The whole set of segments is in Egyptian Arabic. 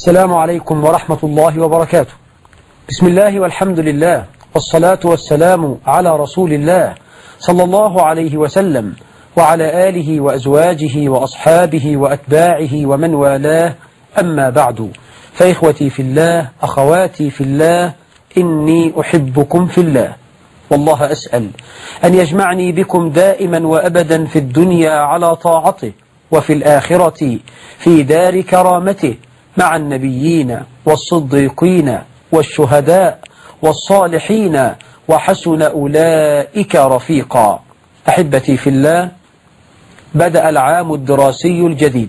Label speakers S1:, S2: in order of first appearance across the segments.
S1: السلام عليكم ورحمة الله وبركاته بسم الله والحمد لله والصلاة والسلام على رسول الله صلى الله عليه وسلم وعلى آله وأزواجه وأصحابه وأتباعه ومن والاه أما بعد فإخوتي في الله أخواتي في الله إني أحبكم في الله والله أسأل أن يجمعني بكم دائما وأبدا في الدنيا على طاعته وفي الآخرة في دار كرامته مع النبيين والصديقين والشهداء والصالحين وحسن أولئك رفيقا أحبتي في الله بدأ العام الدراسي الجديد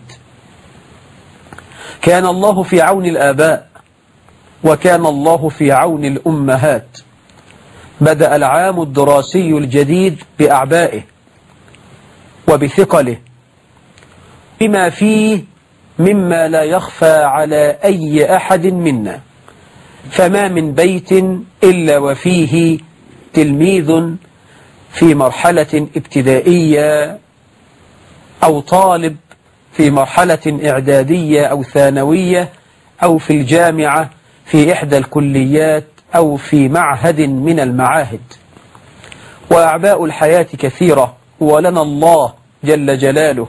S1: كان الله في عون الآباء وكان الله في عون الأمهات بدأ العام الدراسي الجديد بأعبائه وبثقله بما فيه مما لا يخفى على أي أحد منا فما من بيت إلا وفيه تلميذ في مرحلة ابتدائية أو طالب في مرحلة إعدادية أو ثانوية أو في الجامعة في إحدى الكليات أو في معهد من المعاهد وأعباء الحياة كثيرة ولنا الله جل جلاله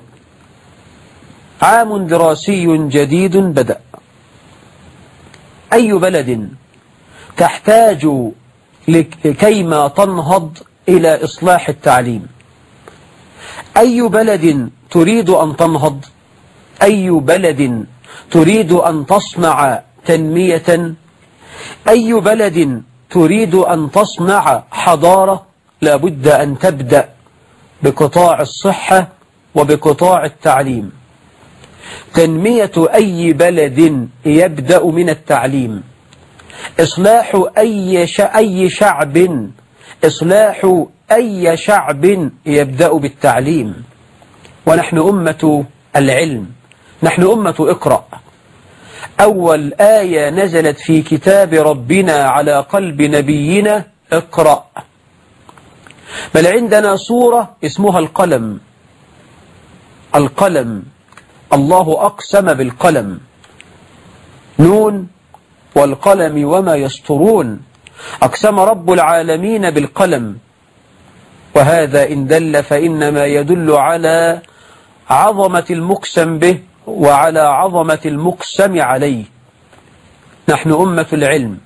S1: عام دراسي جديد بدأ أي بلد تحتاج لكيما تنهض إلى إصلاح التعليم أي بلد تريد أن تنهض أي بلد تريد أن تصنع تنمية أي بلد تريد أن تصنع حضارة لابد أن تبدأ بقطاع الصحة وبقطاع التعليم تنمية أي بلد يبدأ من التعليم إصلاح أي أي شعب إصلاح أي شعب يبدأ بالتعليم ونحن أمة العلم نحن أمة اقرأ أول آية نزلت في كتاب ربنا على قلب نبينا اقرأ بل عندنا صورة اسمها القلم القلم الله أقسم بالقلم نون والقلم وما يسطرون أقسم رب العالمين بالقلم وهذا إن دل فإنما يدل على عظمة المقسم به وعلى عظمة المقسم عليه نحن أمة العلم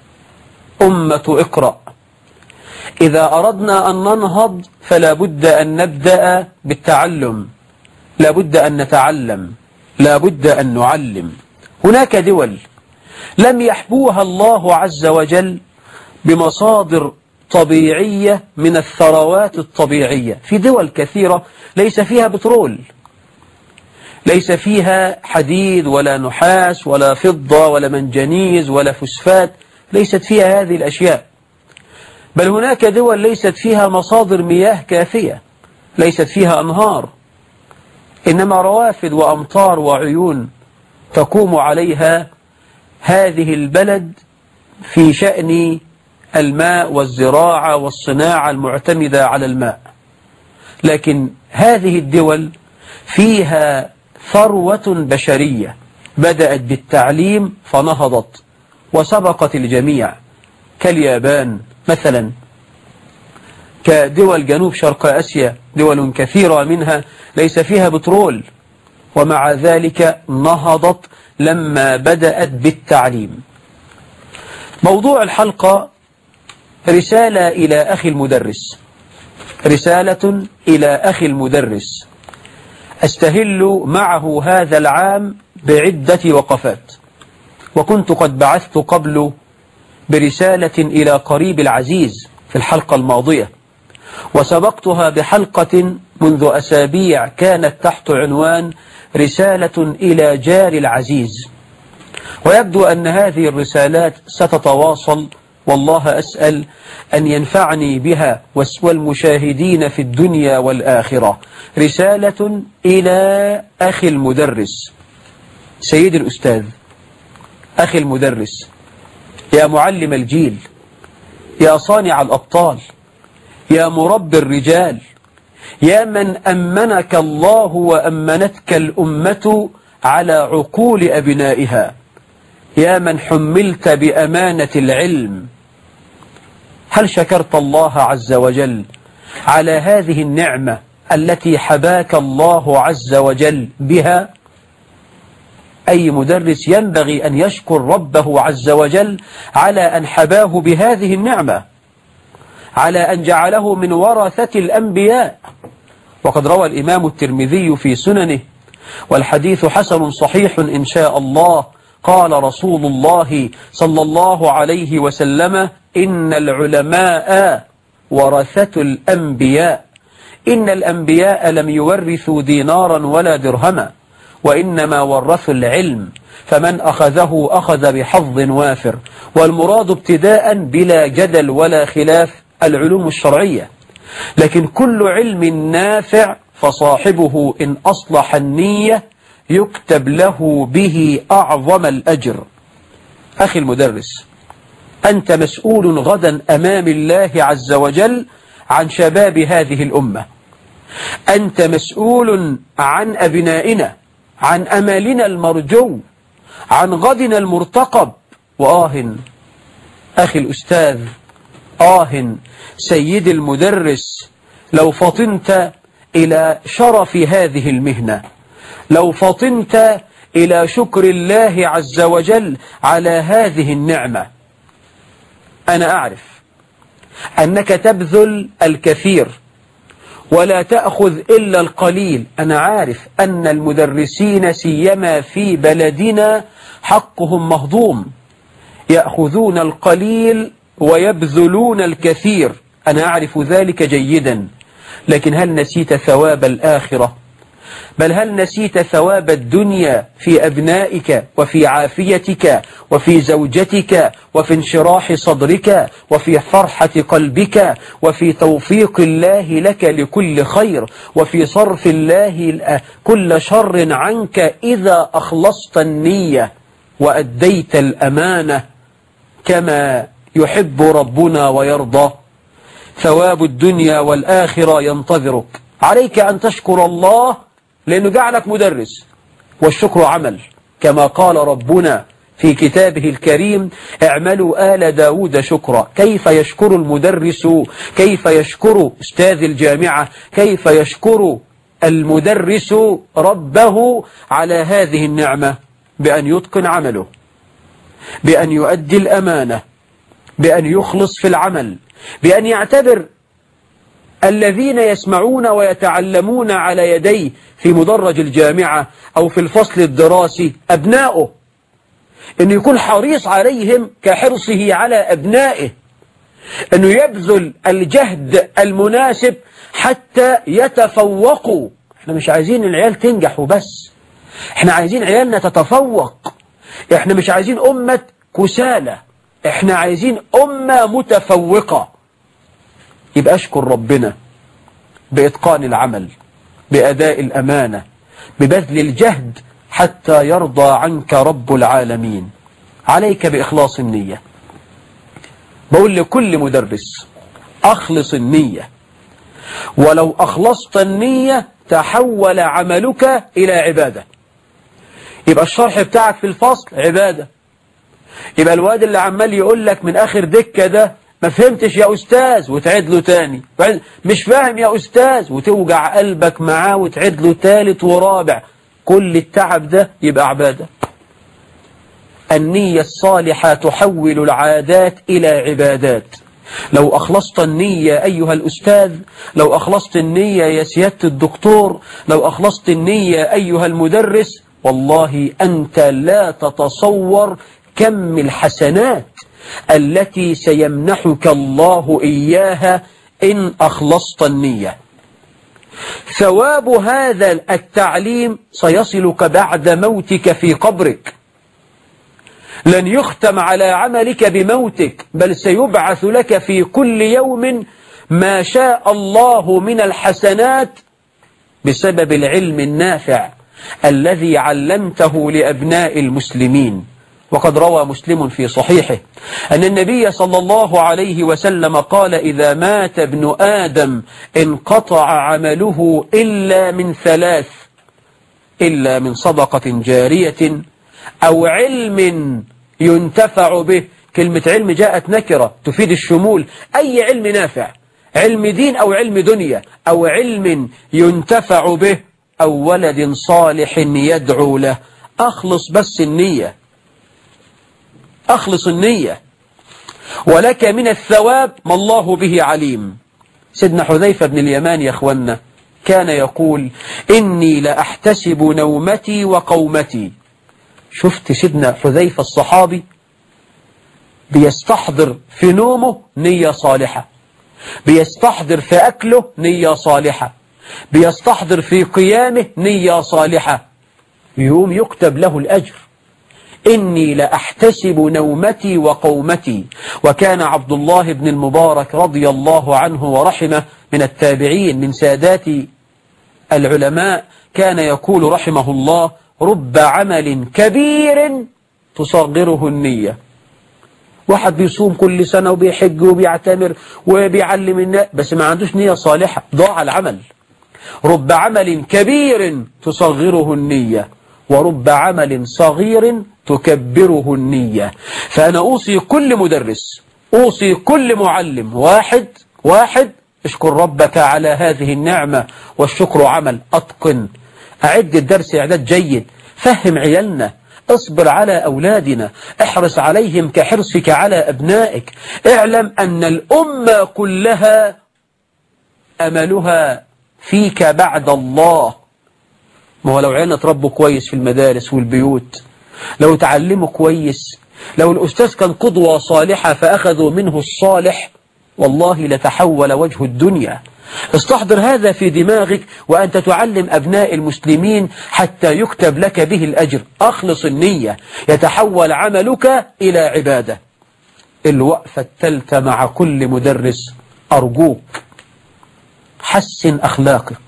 S1: أمة اقرأ إذا أردنا أن ننهض فلا بد أن نبدأ بالتعلم لا بد أن نتعلم لا بد أن نعلم هناك دول لم يحبوها الله عز وجل بمصادر طبيعية من الثروات الطبيعية في دول كثيرة ليس فيها بترول ليس فيها حديد ولا نحاس ولا فضة ولا منجنيز ولا فسفات ليست فيها هذه الأشياء بل هناك دول ليست فيها مصادر مياه كافية ليست فيها أنهار إنما روافد وأمطار وعيون تقوم عليها هذه البلد في شأن الماء والزراعة والصناعة المعتمدة على الماء لكن هذه الدول فيها ثروة بشرية بدأت بالتعليم فنهضت وسبقت الجميع كاليابان مثلا كدول جنوب شرق أسيا دول كثيرة منها ليس فيها بترول ومع ذلك نهضت لما بدأت بالتعليم موضوع الحلقة رسالة إلى أخي المدرس رسالة إلى أخي المدرس أستهل معه هذا العام بعدة وقفات وكنت قد بعثت قبل برسالة إلى قريب العزيز في الحلقة الماضية وسبقتها بحلقة منذ أسابيع كانت تحت عنوان رسالة إلى جار العزيز ويبدو أن هذه الرسالات ستتواصل والله أسأل أن ينفعني بها والمشاهدين في الدنيا والآخرة رسالة إلى أخي المدرس سيد الأستاذ أخي المدرس يا معلم الجيل يا صانع الأبطال يا مربي الرجال يا من أمنك الله وأمنتك الأمة على عقول أبنائها يا من حملت بأمانة العلم هل شكرت الله عز وجل على هذه النعمة التي حباك الله عز وجل بها أي مدرس ينبغي أن يشكر ربه عز وجل على أن حباه بهذه النعمة على أن جعله من ورثة الأنبياء وقد روى الإمام الترمذي في سننه والحديث حسن صحيح إن شاء الله قال رسول الله صلى الله عليه وسلم إن العلماء ورثة الأنبياء إن الأنبياء لم يورثوا دينارا ولا درهما وإنما ورثوا العلم فمن أخذه أخذ بحظ وافر والمراد ابتداء بلا جدل ولا خلاف العلوم الشرعية لكن كل علم نافع فصاحبه إن أصلح النية يكتب له به أعظم الأجر أخي المدرس أنت مسؤول غدا أمام الله عز وجل عن شباب هذه الأمة أنت مسؤول عن أبنائنا عن أمالنا المرجو عن غدنا المرتقب وآه أخي الأستاذ آه سيد المدرس لو فطنت إلى شرف هذه المهنة لو فطنت إلى شكر الله عز وجل على هذه النعمة أنا أعرف أنك تبذل الكثير ولا تأخذ إلا القليل أنا عارف أن المدرسين سيما في بلدنا حقهم مهضوم يأخذون القليل ويبذلون الكثير أنا أعرف ذلك جيدا لكن هل نسيت ثواب الآخرة بل هل نسيت ثواب الدنيا في أبنائك وفي عافيتك وفي زوجتك وفي انشراح صدرك وفي فرحة قلبك وفي توفيق الله لك لكل خير وفي صرف الله كل شر عنك إذا أخلصت النية وأديت الأمانة كما يحب ربنا ويرضى ثواب الدنيا والآخرة ينتظرك عليك أن تشكر الله لأنه جعلك مدرس والشكر عمل كما قال ربنا في كتابه الكريم اعملوا آل داود شكرا كيف يشكر المدرس كيف يشكر أستاذ الجامعة كيف يشكر المدرس ربه على هذه النعمة بأن يتقن عمله بأن يؤدي الأمانة بأن يخلص في العمل بأن يعتبر الذين يسمعون ويتعلمون على يديه في مدرج الجامعة أو في الفصل الدراسي أبناؤه أنه يكون حريص عليهم كحرصه على أبنائه أنه يبذل الجهد المناسب حتى يتفوقوا احنا مش عايزين العيال تنجح وبس احنا عايزين عيالنا تتفوق احنا مش عايزين أمة كسالى احنا عايزين أمة متفوقة يبقى اشكر ربنا بإتقان العمل بأداء الأمانة ببذل الجهد حتى يرضى عنك رب العالمين عليك بإخلاص النية بقول لكل مدرس أخلص النية ولو أخلصت النية تحول عملك إلى عبادة يبقى الشرح بتاعك في الفصل عبادة يبقى الواد اللي عمال يقول لك من آخر دكة ده ما فهمتش يا أستاذ وتعيد له تاني مش فاهم يا أستاذ وتوجع قلبك معاه وتعيد له تالت ورابع كل التعب ده يبقى عبادة النية الصالحة تحول العادات إلى عبادات لو أخلصت النية أيها الأستاذ لو أخلصت النية يا سيادة الدكتور لو أخلصت النية أيها المدرس والله أنت لا تتصور كم الحسنات التي سيمنحك الله إياها إن أخلصت النية ثواب هذا التعليم سيصلك بعد موتك في قبرك لن يختم على عملك بموتك بل سيبعث لك في كل يوم ما شاء الله من الحسنات بسبب العلم النافع الذي علمته لأبناء المسلمين وقد روى مسلم في صحيحه أن النبي صلى الله عليه وسلم قال إذا مات ابن آدم انقطع عمله إلا من ثلاث إلا من صدقة جارية أو علم ينتفع به كلمة علم جاءت نكرة تفيد الشمول أي علم نافع علم دين أو علم دنيا أو علم ينتفع به أو ولد صالح يدعو له أخلص بس النية أخلص النية ولك من الثواب ما الله به عليم سيدنا حذيفة بن اليمان يا أخوانا كان يقول إني لأحتسب نومتي وقومتي شفت سيدنا حذيفة الصحابي بيستحضر في نومه نية صالحة بيستحضر في أكله نية صالحة بيستحضر في قيامه نية صالحة يوم يكتب له الأجر إني لأحتسب نومتي وقومتي وكان عبد الله بن المبارك رضي الله عنه ورحمه من التابعين من سادات العلماء كان يقول رحمه الله رب عمل كبير تصغره النية واحد بيصوم كل سنة وبيحج وبيعتمر وبيعلم الناس بس ما عندوش نية صالحة ضاع العمل رب عمل كبير تصغره النية ورب عمل صغير تكبره النية فأنا أوصي كل مدرس أوصي كل معلم واحد واحد اشكر ربك على هذه النعمة والشكر عمل أتقن أعد الدرس إعداد جيد فهم عيالنا اصبر على أولادنا احرص عليهم كحرصك على أبنائك اعلم أن الأمة كلها أملها فيك بعد الله ما هو لو عيالنا تربوا كويس في المدارس والبيوت لو تعلموا كويس لو الأستاذ كان قدوة صالحة فأخذوا منه الصالح والله لتحول وجه الدنيا استحضر هذا في دماغك وأنت تعلم أبناء المسلمين حتى يكتب لك به الأجر أخلص النية يتحول عملك إلى عبادة الوقفة التالتة مع كل مدرس أرجوك حسن أخلاقك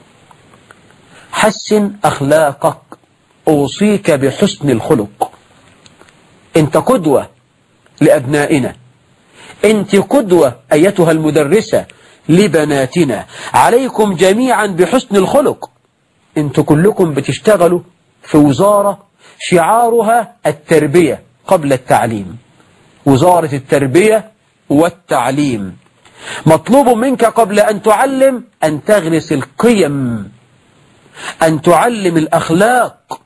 S1: حسن أخلاقك أوصيك بحسن الخلق أنت قدوة لأبنائنا أنت قدوة أيتها المدرسة لبناتنا عليكم جميعا بحسن الخلق أنتوا كلكم بتشتغلوا في وزارة شعارها التربية قبل التعليم وزارة التربية والتعليم مطلوب منك قبل أن تعلم أن تغرس القيم أن تعلم الأخلاق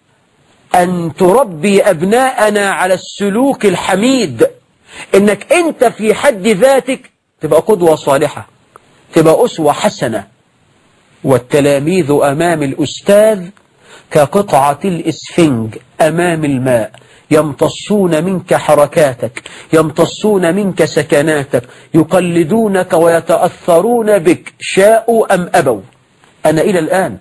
S1: أن تربي أبناءنا على السلوك الحميد إنك أنت في حد ذاتك تبقى قدوة صالحة تبقى أسوة حسنة والتلاميذ أمام الأستاذ كقطعة الإسفنج أمام الماء يمتصون منك حركاتك يمتصون منك سكناتك يقلدونك ويتأثرون بك شاءوا أم أبوا أنا إلى الآن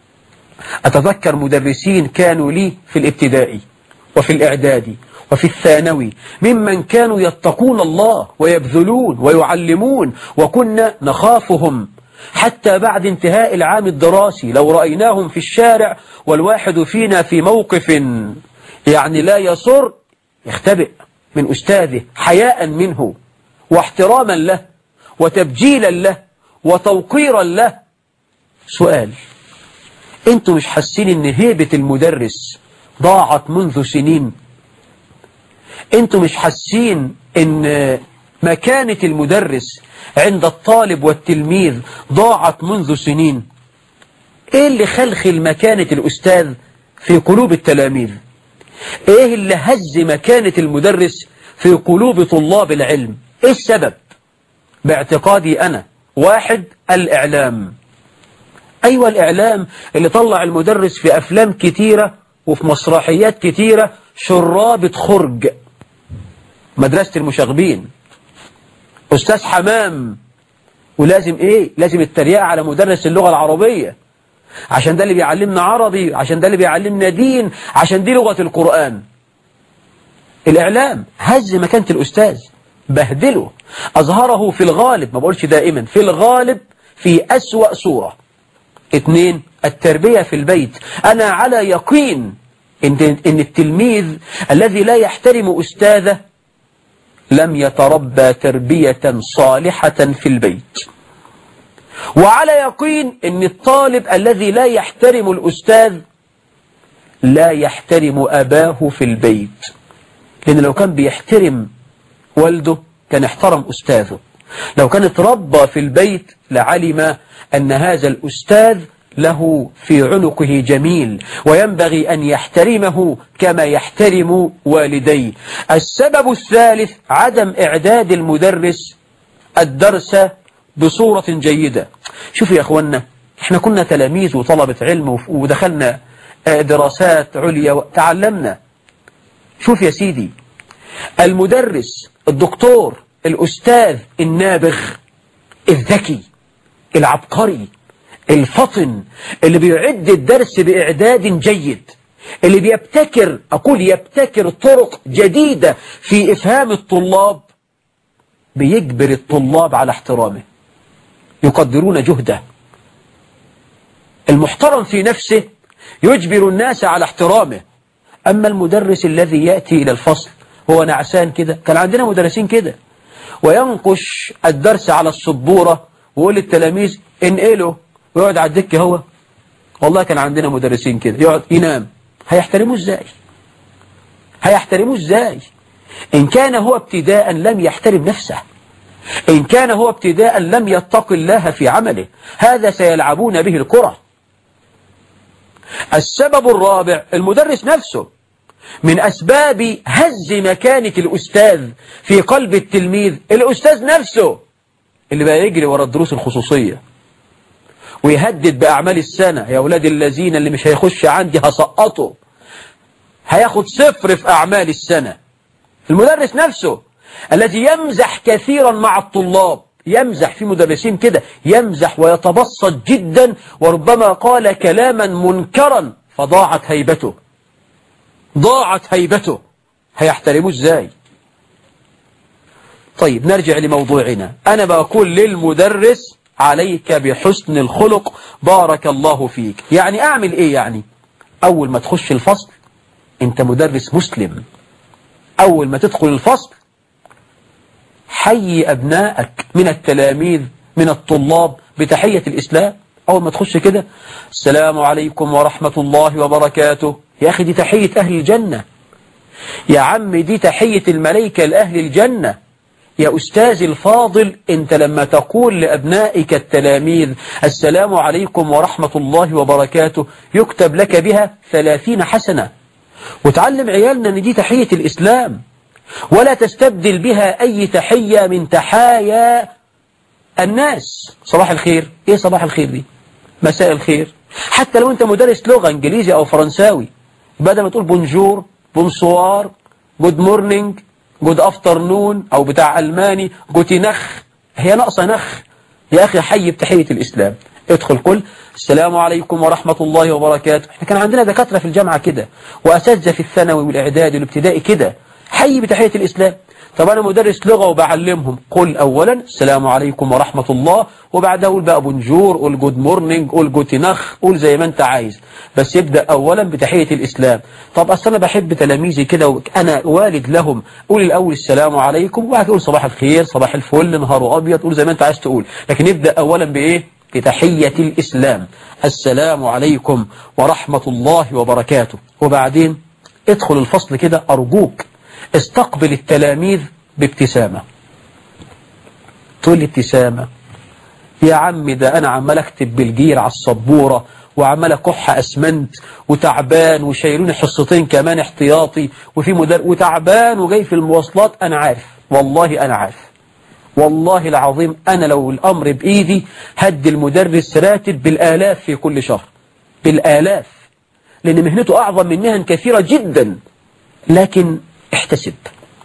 S1: أتذكر مدرسين كانوا لي في الابتدائي وفي الإعدادي وفي الثانوي ممن كانوا يتقون الله ويبذلون ويعلمون وكنا نخافهم حتى بعد انتهاء العام الدراسي لو رأيناهم في الشارع والواحد فينا في موقف يعني لا يصر يختبئ من أستاذه حياء منه واحتراما له وتبجيلا له وتوقيرا له سؤال انتوا مش حاسين ان هيبة المدرس ضاعت منذ سنين انتوا مش حاسين ان مكانة المدرس عند الطالب والتلميذ ضاعت منذ سنين ايه اللي خلخل مكانة الأستاذ في قلوب التلاميذ ايه اللي هز مكانة المدرس في قلوب طلاب العلم ايه السبب باعتقادي أنا واحد الإعلام أيوة الإعلام اللي طلع المدرس في أفلام كتيرة وفي مسرحيات كتيرة شرابة خرج مدرسة المشاغبين أستاذ حمام ولازم إيه لازم التريقة على مدرس اللغة العربية عشان ده اللي بيعلمنا عربي عشان ده اللي بيعلمنا دين عشان دي لغة القرآن الإعلام هز مكانة الأستاذ بهدله أظهره في الغالب ما بقولش دائما في الغالب في أسوأ صورة اثنين التربية في البيت أنا على يقين إن, إن التلميذ الذي لا يحترم أستاذه لم يتربى تربية صالحة في البيت وعلى يقين أن الطالب الذي لا يحترم الأستاذ لا يحترم أباه في البيت لأن لو كان بيحترم والده كان احترم أستاذه لو كان اتربى في البيت لعلم أن هذا الأستاذ له في عنقه جميل وينبغي أن يحترمه كما يحترم والديه السبب الثالث عدم إعداد المدرس الدرس بصورة جيدة شوفوا يا أخوانا احنا كنا تلاميذ وطلبة علم ودخلنا دراسات عليا وتعلمنا شوف يا سيدي المدرس الدكتور الأستاذ النابغ الذكي العبقري الفطن اللي بيعد الدرس بإعداد جيد اللي بيبتكر أقول يبتكر طرق جديدة في إفهام الطلاب بيجبر الطلاب على احترامه يقدرون جهده المحترم في نفسه يجبر الناس على احترامه أما المدرس الذي يأتي إلى الفصل هو نعسان كده كان عندنا مدرسين كده وينقش الدرس على السبورة ويقول للتلاميذ انقله ويقعد على الدكة هو والله كان عندنا مدرسين كده يقعد ينام هيحترموه ازاي هيحترموه ازاي إن كان هو ابتداء لم يحترم نفسه إن كان هو ابتداء لم يتق الله في عمله هذا سيلعبون به الكرة السبب الرابع المدرس نفسه من أسباب هز مكانة الأستاذ في قلب التلميذ الأستاذ نفسه اللي بقى يجري ورا الدروس الخصوصية ويهدد بأعمال السنة يا أولاد الذين اللي مش هيخش عندي هسقطه هياخد صفر في أعمال السنة المدرس نفسه الذي يمزح كثيرا مع الطلاب يمزح في مدرسين كده يمزح ويتبسط جدا وربما قال كلاما منكرا فضاعت هيبته ضاعت هيبته هيحترموه ازاي طيب نرجع لموضوعنا أنا بقول للمدرس عليك بحسن الخلق بارك الله فيك يعني أعمل إيه يعني أول ما تخش الفصل أنت مدرس مسلم أول ما تدخل الفصل حي أبنائك من التلاميذ من الطلاب بتحية الإسلام أول ما تخش كده السلام عليكم ورحمة الله وبركاته يا أخي دي تحية أهل الجنة يا عم دي تحية الملائكة لأهل الجنة يا أستاذ الفاضل أنت لما تقول لأبنائك التلاميذ السلام عليكم ورحمة الله وبركاته يكتب لك بها ثلاثين حسنة وتعلم عيالنا أن دي تحية الإسلام ولا تستبدل بها أي تحية من تحايا الناس صباح الخير إيه صباح الخير دي مساء الخير حتى لو أنت مدرس لغة إنجليزي أو فرنساوي بدل ما تقول بونجور بونسوار جود مورنينج جود افترنون او بتاع الماني جوتي نخ هي ناقصه نخ يا اخي حي بتحيه الاسلام ادخل قل السلام عليكم ورحمة الله وبركاته احنا كان عندنا دكاترة في الجامعة كده وأساتذة في الثانوي والإعدادي والابتدائي كده حي بتحية الإسلام طب أنا مدرس لغة وبعلمهم قل أولا السلام عليكم ورحمة الله وبعدها قول بقى بونجور قول جود مورنينج قول جوتينخ قول زي ما أنت عايز بس يبدأ أولا بتحية الإسلام طب أصل أنا بحب تلاميذي كده وأنا والد لهم قول الأول السلام عليكم وبعد قول صباح الخير صباح الفل نهار أبيض قول زي ما أنت عايز تقول لكن يبدأ أولا بإيه بتحية الإسلام السلام عليكم ورحمة الله وبركاته وبعدين ادخل الفصل كده أرجوك استقبل التلاميذ بابتسامة تقول لي ابتسامة يا عم ده أنا عمال أكتب بالجير على السبورة وعمال أكح أسمنت وتعبان وشايلوني حصتين كمان احتياطي وفي مدر وتعبان وجاي في المواصلات أنا عارف والله أنا عارف والله العظيم أنا لو الأمر بإيدي هدي المدرس راتب بالآلاف في كل شهر بالآلاف لأن مهنته أعظم من مهن كثيرة جدا لكن احتسب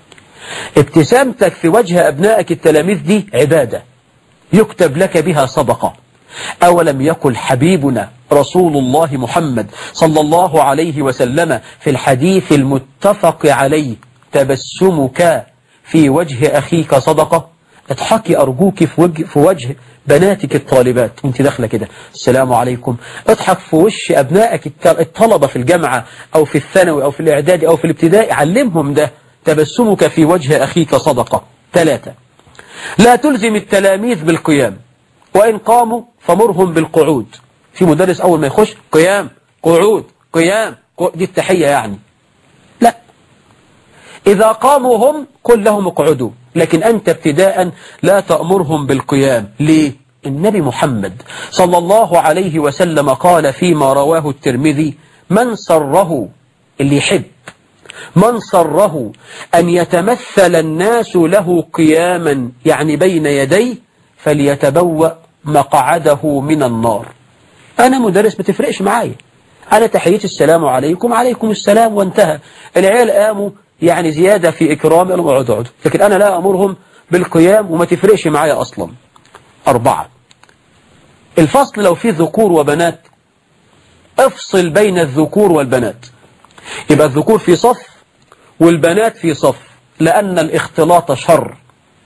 S1: ابتسامتك في وجه أبنائك التلاميذ دي عبادة يكتب لك بها صدقة أولم يقل حبيبنا رسول الله محمد صلى الله عليه وسلم في الحديث المتفق عليه تبسمك في وجه أخيك صدقة اضحكي أرجوك في وجه, في وجه بناتك الطالبات وانت داخله كده السلام عليكم اضحك في وش أبنائك الطلبة في الجامعة أو في الثانوي أو في الإعدادي أو في الابتدائي علمهم ده تبسمك في وجه أخيك صدقة ثلاثة لا تلزم التلاميذ بالقيام وإن قاموا فمرهم بالقعود في مدرس أول ما يخش قيام قعود قيام دي التحية يعني لا إذا قاموا هم قل لهم اقعدوا لكن أنت ابتداء لا تأمرهم بالقيام ليه؟ النبي محمد صلى الله عليه وسلم قال فيما رواه الترمذي من سره اللي يحب من سره أن يتمثل الناس له قياما يعني بين يديه فليتبوأ مقعده من النار أنا مدرس ما تفرقش معايا أنا تحية السلام عليكم عليكم السلام وانتهى العيال قاموا يعني زيادة في إكرام قالوا اقعدوا اقعدوا لكن أنا لا أمرهم بالقيام وما تفرقش معايا أصلا أربعة الفصل لو فيه ذكور وبنات افصل بين الذكور والبنات يبقى الذكور في صف والبنات في صف لأن الاختلاط شر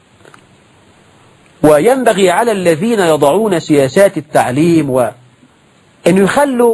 S1: وينبغي على الذين يضعون سياسات التعليم وأن يخلوا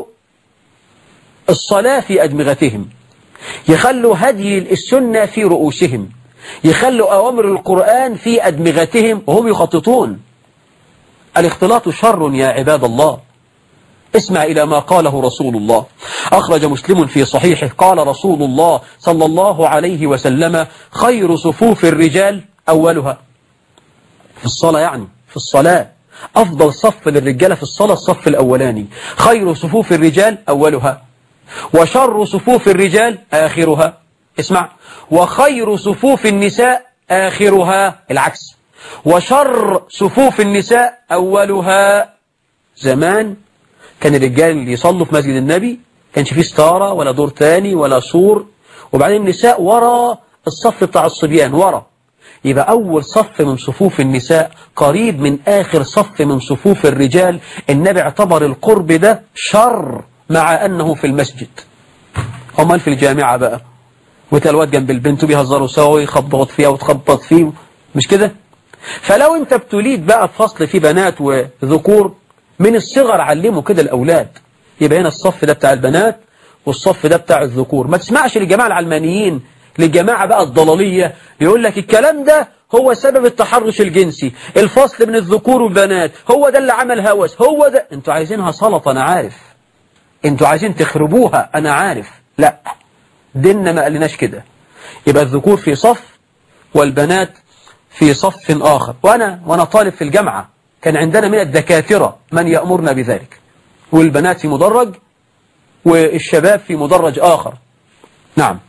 S1: الصلاة في أدمغتهم يخلوا هدي السنة في رؤوسهم يخلوا أوامر القرآن في أدمغتهم وهم يخططون الاختلاط شر يا عباد الله اسمع إلى ما قاله رسول الله أخرج مسلم في صحيحه قال رسول الله صلى الله عليه وسلم خير صفوف الرجال أولها في الصلاة يعني في الصلاة أفضل صف للرجال في الصلاة الصف الأولاني خير صفوف الرجال أولها وشر صفوف الرجال آخرها اسمع وخير صفوف النساء آخرها العكس وشر صفوف النساء أولها زمان كان الرجال اللي يصلوا في مسجد النبي كانش فيه ستارة ولا دور تاني ولا سور وبعدين النساء ورا الصف بتاع الصبيان ورا يبقى أول صف من صفوف النساء قريب من آخر صف من صفوف الرجال النبي اعتبر القرب ده شر مع أنه في المسجد امال في الجامعة بقى وتلوات جنب البنت وبيهزروا سوا ويخبط فيها وتخبط فيه مش كده فلو انت ابتليت بقى في فصل فيه بنات وذكور من الصغر علموا كده الأولاد يبقى هنا الصف ده بتاع البنات والصف ده بتاع الذكور ما تسمعش للجماعة العلمانيين للجماعة بقى الضلالية يقول لك الكلام ده هو سبب التحرش الجنسي الفصل بين الذكور والبنات هو ده اللي عمل هوس هو ده انتوا عايزينها سلطة انا عارف انتوا عايزين تخربوها انا عارف لا ديننا ما قالناش كده يبقى الذكور في صف والبنات في صف آخر وأنا وأنا طالب في الجامعة كان عندنا من الدكاترة من يأمرنا بذلك والبنات في مدرج والشباب في مدرج آخر نعم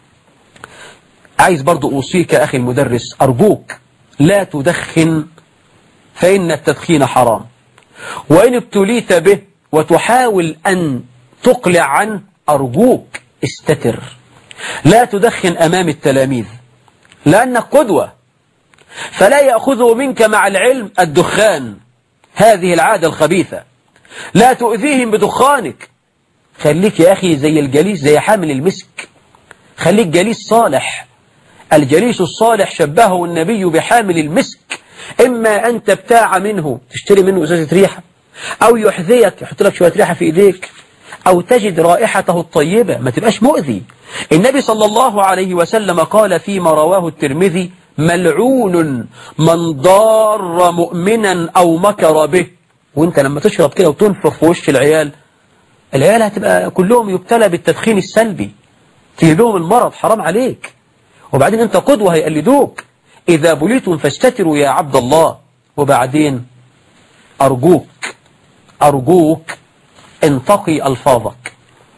S1: عايز برضو أوصيك أخي المدرس أرجوك لا تدخن فإن التدخين حرام وإن ابتليت به وتحاول أن تقلع عنه أرجوك استتر لا تدخن أمام التلاميذ لأنك قدوة فلا يأخذه منك مع العلم الدخان هذه العادة الخبيثة لا تؤذيهم بدخانك خليك يا أخي زي الجليس زي حامل المسك خليك جليس صالح الجليس الصالح شبهه النبي بحامل المسك إما أن تبتاع منه تشتري منه إزازة ريحة أو يحذيك يحط لك شوية ريحة في إيديك أو تجد رائحته الطيبة ما تبقاش مؤذي النبي صلى الله عليه وسلم قال فيما رواه الترمذي ملعون من ضار مؤمنا أو مكر به وانت لما تشرب كده وتنفخ في وش العيال العيال هتبقى كلهم يبتلى بالتدخين السلبي تجيب لهم المرض حرام عليك وبعدين انت قدوة هيقلدوك إذا بليتم فاستتروا يا عبد الله وبعدين أرجوك أرجوك انتقي ألفاظك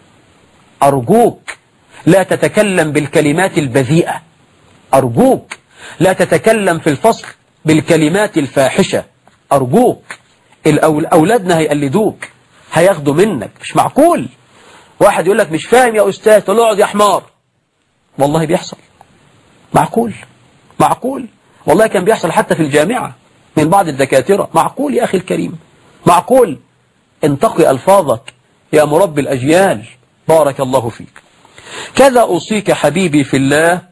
S1: أرجوك لا تتكلم بالكلمات البذيئة أرجوك لا تتكلم في الفصل بالكلمات الفاحشة أرجوك أولادنا هيقلدوك هياخدوا منك مش معقول واحد يقول لك مش فاهم يا أستاذ تقول له اقعد يا حمار والله بيحصل معقول معقول والله كان بيحصل حتى في الجامعة من بعض الدكاترة معقول يا أخي الكريم معقول انتقي ألفاظك يا مربي الأجيال بارك الله فيك كذا أوصيك حبيبي في الله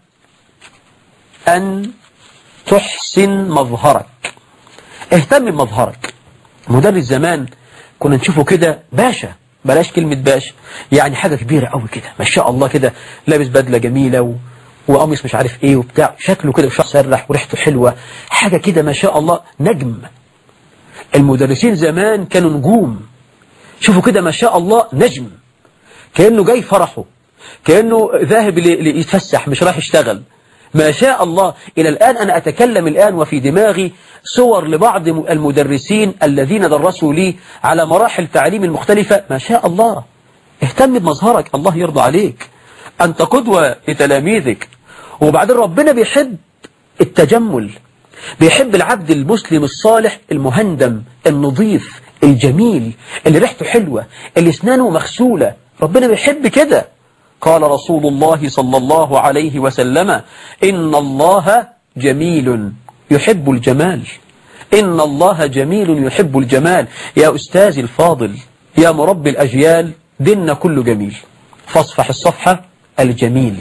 S1: أن تحسن مظهرك اهتم بمظهرك مدرس زمان كنا نشوفه كده باشا بلاش كلمة باشا يعني حاجة كبيرة قوي كده ما شاء الله كده لابس بدلة جميلة و... وقميص مش عارف ايه وبتاع شكله كده وشخص سرح وريحته حلوة حاجة كده ما شاء الله نجم المدرسين زمان كانوا نجوم شوفوا كده ما شاء الله نجم كأنه جاي فرحه كأنه ذاهب يتفسح مش رايح يشتغل ما شاء الله إلى الآن أنا أتكلم الآن وفي دماغي صور لبعض المدرسين الذين درسوا لي على مراحل تعليم المختلفة ما شاء الله اهتم بمظهرك الله يرضى عليك أنت قدوة لتلاميذك وبعدين ربنا بيحب التجمل بيحب العبد المسلم الصالح المهندم النظيف الجميل اللي ريحته حلوة اللي اسنانه مغسولة ربنا بيحب كده قال رسول الله صلى الله عليه وسلم إن الله جميل يحب الجمال إن الله جميل يحب الجمال يا أستاذي الفاضل يا مربي الأجيال ديننا كله جميل فاصفح الصفحة الجميل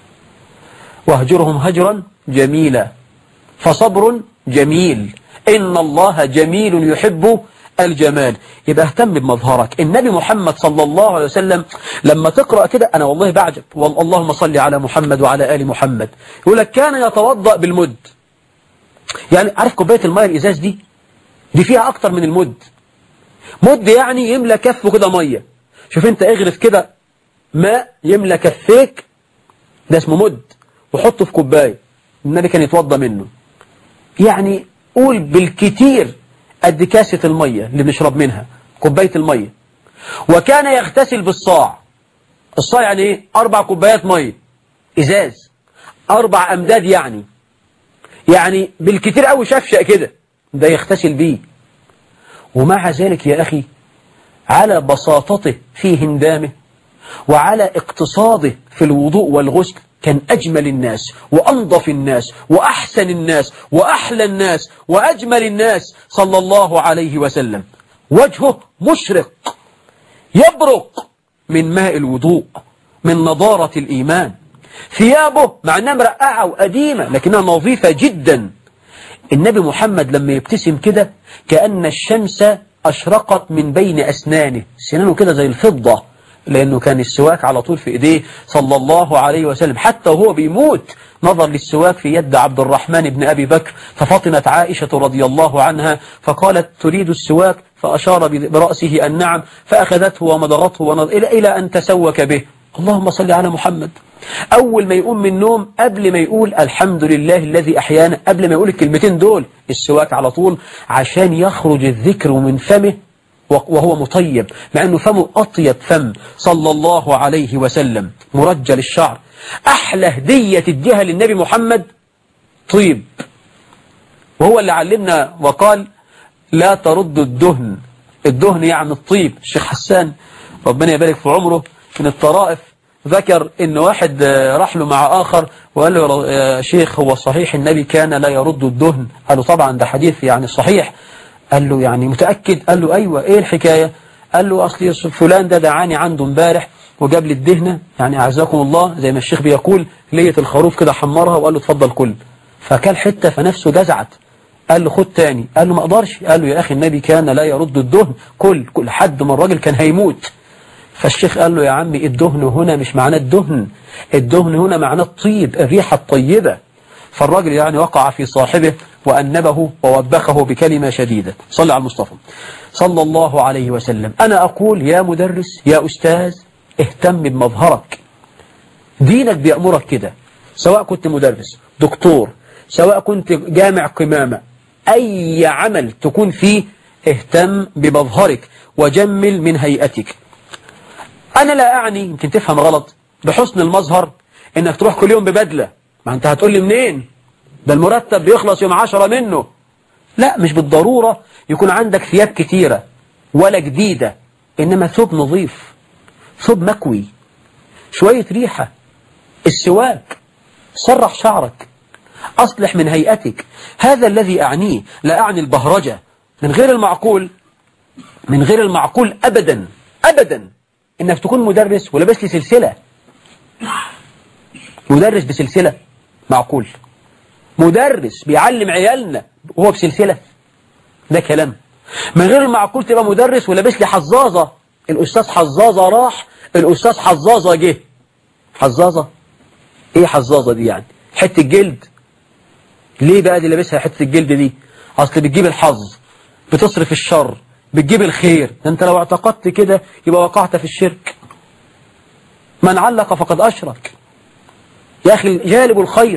S1: واهجرهم هجرا جميلا فصبر جميل إن الله جميل يحب الجمال يبقى اهتم بمظهرك النبي محمد صلى الله عليه وسلم لما تقرأ كده أنا والله بعجب اللهم صل على محمد وعلى آل محمد يقول لك كان يتوضأ بالمد يعني عارف كوباية الماء الإزاز دي دي فيها أكتر من المد مد يعني يملى كفه كده مية شوف انت اغرف كده ماء يملى كفيك ده اسمه مد وحطه في كوباية النبي كان يتوضى منه يعني قول بالكتير قد كاسة المية اللي بنشرب منها كوباية المية وكان يغتسل بالصاع الصاع يعني ايه أربع كوبايات مية إزاز أربع أمداد يعني يعني بالكتير قوي شفشق كده ده يغتسل بيه ومع ذلك يا أخي على بساطته في هندامه وعلى اقتصاده في الوضوء والغسل كان أجمل الناس وأنظف الناس وأحسن الناس وأحلى الناس وأجمل الناس صلى الله عليه وسلم وجهه مشرق يبرق من ماء الوضوء من نضارة الإيمان ثيابه مع أنها مرقعة وقديمة لكنها نظيفة جدا النبي محمد لما يبتسم كده كأن الشمس أشرقت من بين أسنانه سنانه كده زي الفضة لأنه كان السواك على طول في إيديه صلى الله عليه وسلم حتى وهو بيموت نظر للسواك في يد عبد الرحمن بن أبي بكر ففطنت عائشة رضي الله عنها فقالت تريد السواك فأشار برأسه النعم فأخذته ومضغته ونظر إلى, إلى أن تسوك به اللهم صل على محمد أول ما يقوم من النوم قبل ما يقول الحمد لله الذي أحيانا قبل ما يقول الكلمتين دول السواك على طول عشان يخرج الذكر من فمه وهو مطيب مع أنه فمه أطيب فم صلى الله عليه وسلم مرجل الشعر أحلى هدية تديها للنبي محمد طيب وهو اللي علمنا وقال لا ترد الدهن الدهن يعني الطيب الشيخ حسان ربنا يبارك في عمره من الطرائف ذكر ان واحد راح له مع آخر وقال له يا شيخ هو صحيح النبي كان لا يرد الدهن قال له طبعا ده حديث يعني صحيح قال له يعني متأكد قال له أيوة إيه الحكاية قال له أصلي فلان ده دعاني عنده امبارح وجاب لي الدهنة يعني أعزكم الله زي ما الشيخ بيقول لية الخروف كده حمرها وقال له اتفضل كل فكل حتة فنفسه جزعت قال له خد تاني قال له ما اقدرش قال له يا أخي النبي كان لا يرد الدهن كل كل حد ما الراجل كان هيموت فالشيخ قال له يا عمي الدهن هنا مش معناه الدهن الدهن هنا معناه الطيب الريحة الطيبة فالراجل يعني وقع في صاحبه وأنبه ووبخه بكلمة شديدة صلى على المصطفى صلى الله عليه وسلم أنا أقول يا مدرس يا أستاذ اهتم بمظهرك دينك بيأمرك كده سواء كنت مدرس دكتور سواء كنت جامع قمامة أي عمل تكون فيه اهتم بمظهرك وجمل من هيئتك أنا لا أعني يمكن تفهم غلط بحسن المظهر إنك تروح كل يوم ببدلة ما أنت هتقول لي منين ده المرتب بيخلص يوم عشرة منه لا مش بالضرورة يكون عندك ثياب كتيرة ولا جديدة إنما ثوب نظيف ثوب مكوي شوية ريحة السواك سرح شعرك أصلح من هيئتك هذا الذي أعنيه لا أعني البهرجة من غير المعقول من غير المعقول أبدا أبدا إنك تكون مدرس ولبس لي سلسلة مدرس بسلسلة معقول مدرس بيعلم عيالنا وهو بسلسلة ده كلام من غير المعقول تبقى مدرس ولابس لي حظاظة الأستاذ حظاظة راح الأستاذ حظاظة جه حظاظة ايه حظاظة دي يعني حتة جلد ليه بقى دي لابسها حتة الجلد دي اصل بتجيب الحظ بتصرف الشر بتجيب الخير انت لو اعتقدت كده يبقى وقعت في الشرك من علق فقد أشرك يا أخي جالب الخير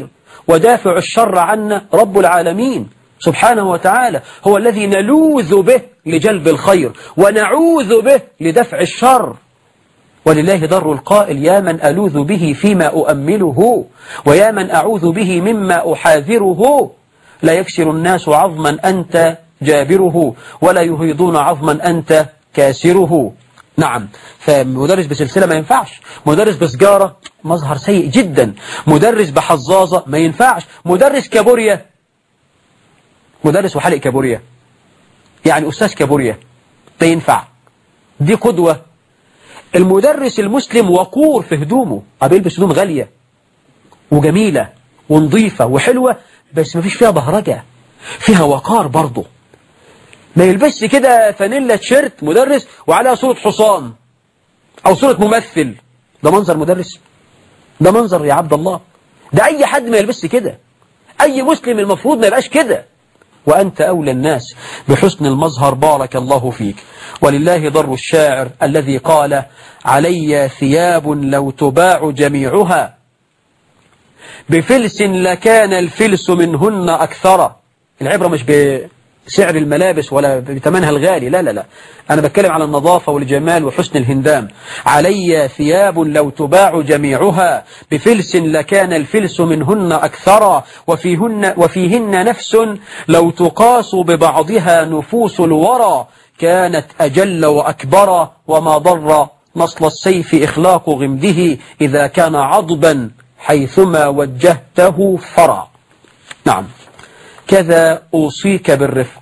S1: ودافع الشر عنا رب العالمين سبحانه وتعالى هو الذي نلوذ به لجلب الخير ونعوذ به لدفع الشر ولله در القائل يا من ألوذ به فيما أؤمله ويا من أعوذ به مما أحاذره لا يكسر الناس عظما أنت جابره ولا يهيضون عظما أنت كاسره نعم فمدرس بسلسلة ما ينفعش مدرس بسجارة مظهر سيء جدا مدرس بحظاظة ما ينفعش مدرس كابوريا مدرس وحلق كابوريا يعني أستاذ كابوريا ده ينفع دي قدوة المدرس المسلم وقور في هدومه بيلبس هدوم غالية وجميلة ونظيفة وحلوة بس ما فيش فيها بهرجة فيها وقار برضه ما يلبسش كده فانيلا تيشيرت مدرس وعليها صورة حصان أو صورة ممثل ده منظر مدرس ده منظر يا عبد الله ده أي حد ما يلبسش كده أي مسلم المفروض ما يبقاش كده وأنت أولى الناس بحسن المظهر بارك الله فيك ولله ضر الشاعر الذي قال علي ثياب لو تباع جميعها بفلس لكان الفلس منهن أكثر العبرة مش بسعر الملابس ولا بثمنها الغالي لا لا لا أنا بتكلم على النظافة والجمال وحسن الهندام علي ثياب لو تباع جميعها بفلس لكان الفلس منهن أكثر وفيهن, وفيهن نفس لو تقاس ببعضها نفوس الورى كانت أجل وأكبر وما ضر نصل السيف إخلاق غمده إذا كان عضبا حيثما وجهته فرع نعم كذا أوصيك بالرفق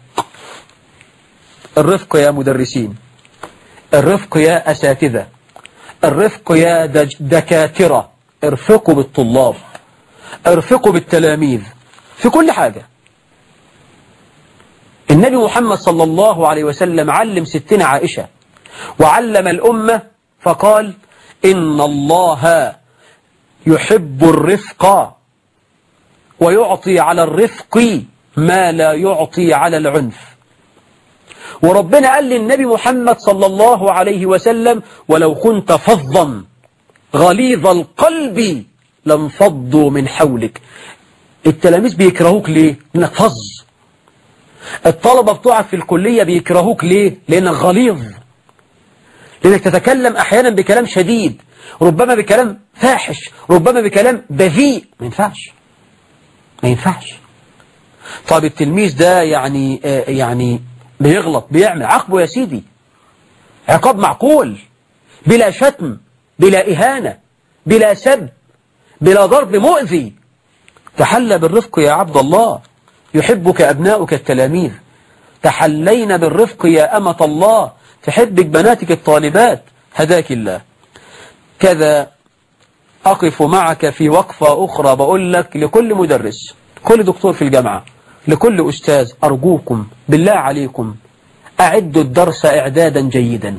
S1: الرفق يا مدرسين الرفق يا أساتذة الرفق يا دكاترة ارفقوا بالطلاب ارفقوا بالتلاميذ في كل حاجة النبي محمد صلى الله عليه وسلم علم ستنا عائشة وعلم الأمة فقال إن الله يحب الرفق ويعطي على الرفق ما لا يعطي على العنف وربنا قال للنبي محمد صلى الله عليه وسلم ولو كنت فظا غليظ القلب لانفضوا من حولك التلاميذ بيكرهوك ليه؟ لأنك فظ الطلبة بتوعك في الكلية بيكرهوك ليه؟ لأنك غليظ لأنك تتكلم أحيانا بكلام شديد ربما بكلام فاحش ربما بكلام بذيء ما ينفعش ما ينفعش طب التلميذ ده يعني آه يعني بيغلط بيعمل عاقبه يا سيدي عقاب معقول بلا شتم بلا إهانة بلا سب بلا ضرب مؤذي تحلى بالرفق يا عبد الله يحبك أبناؤك التلاميذ تحلين بالرفق يا أمة الله تحبك بناتك الطالبات هداك الله كذا أقف معك في وقفة أخرى بقول لك لكل مدرس كل دكتور في الجامعة لكل أستاذ أرجوكم بالله عليكم أعدوا الدرس إعدادا جيدا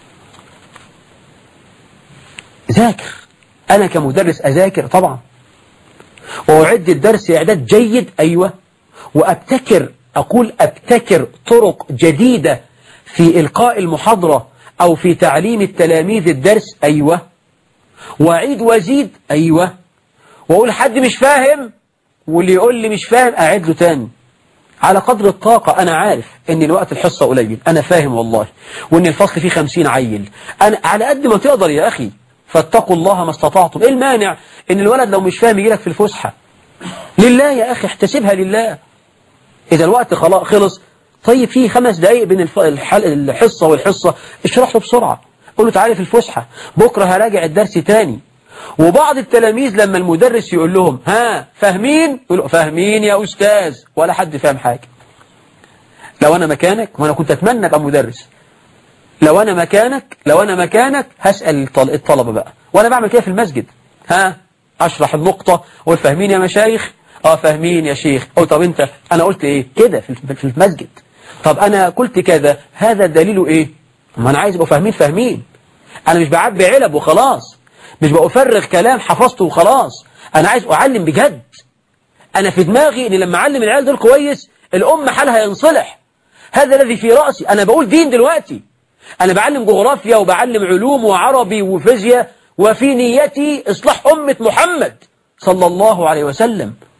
S1: ذاكر أنا كمدرس أذاكر طبعا وأعد الدرس إعداد جيد أيوة وأبتكر أقول أبتكر طرق جديدة في إلقاء المحاضرة أو في تعليم التلاميذ الدرس أيوة وأعيد وأزيد أيوة وأقول حد مش فاهم واللي يقول لي مش فاهم أعيد له تاني على قدر الطاقة أنا عارف أن الوقت الحصة قليل أنا فاهم والله وأن الفصل فيه خمسين عيل أنا على قد ما تقدر يا أخي فاتقوا الله ما استطعتم إيه المانع أن الولد لو مش فاهم يجيلك في الفسحة لله يا أخي احتسبها لله إذا الوقت خلاص خلص طيب في خمس دقايق بين الحصة والحصة اشرح له بسرعة قول له تعالى في الفسحة بكرة هراجع الدرس تاني وبعض التلاميذ لما المدرس يقول لهم ها فاهمين يقولوا فاهمين يا أستاذ ولا حد فاهم حاجة لو أنا مكانك وأنا كنت أتمنى أبقى مدرس لو أنا مكانك لو أنا مكانك هسأل الطلبة بقى وأنا بعمل كده في المسجد ها أشرح النقطة أقول فاهمين يا مشايخ اه فاهمين يا شيخ أو طب أنت أنا قلت إيه كده في المسجد طب أنا قلت كذا هذا دليله إيه ما أنا عايز يبقوا فاهمين فاهمين أنا مش بعبي علب وخلاص مش بأفرغ كلام حفظته وخلاص أنا عايز أعلم بجد أنا في دماغي إن لما أعلم العيال دول كويس الأمة حالها ينصلح هذا الذي في رأسي أنا بقول دين دلوقتي أنا بعلم جغرافيا وبعلم علوم وعربي وفيزياء وفي نيتي إصلاح أمة محمد صلى الله عليه وسلم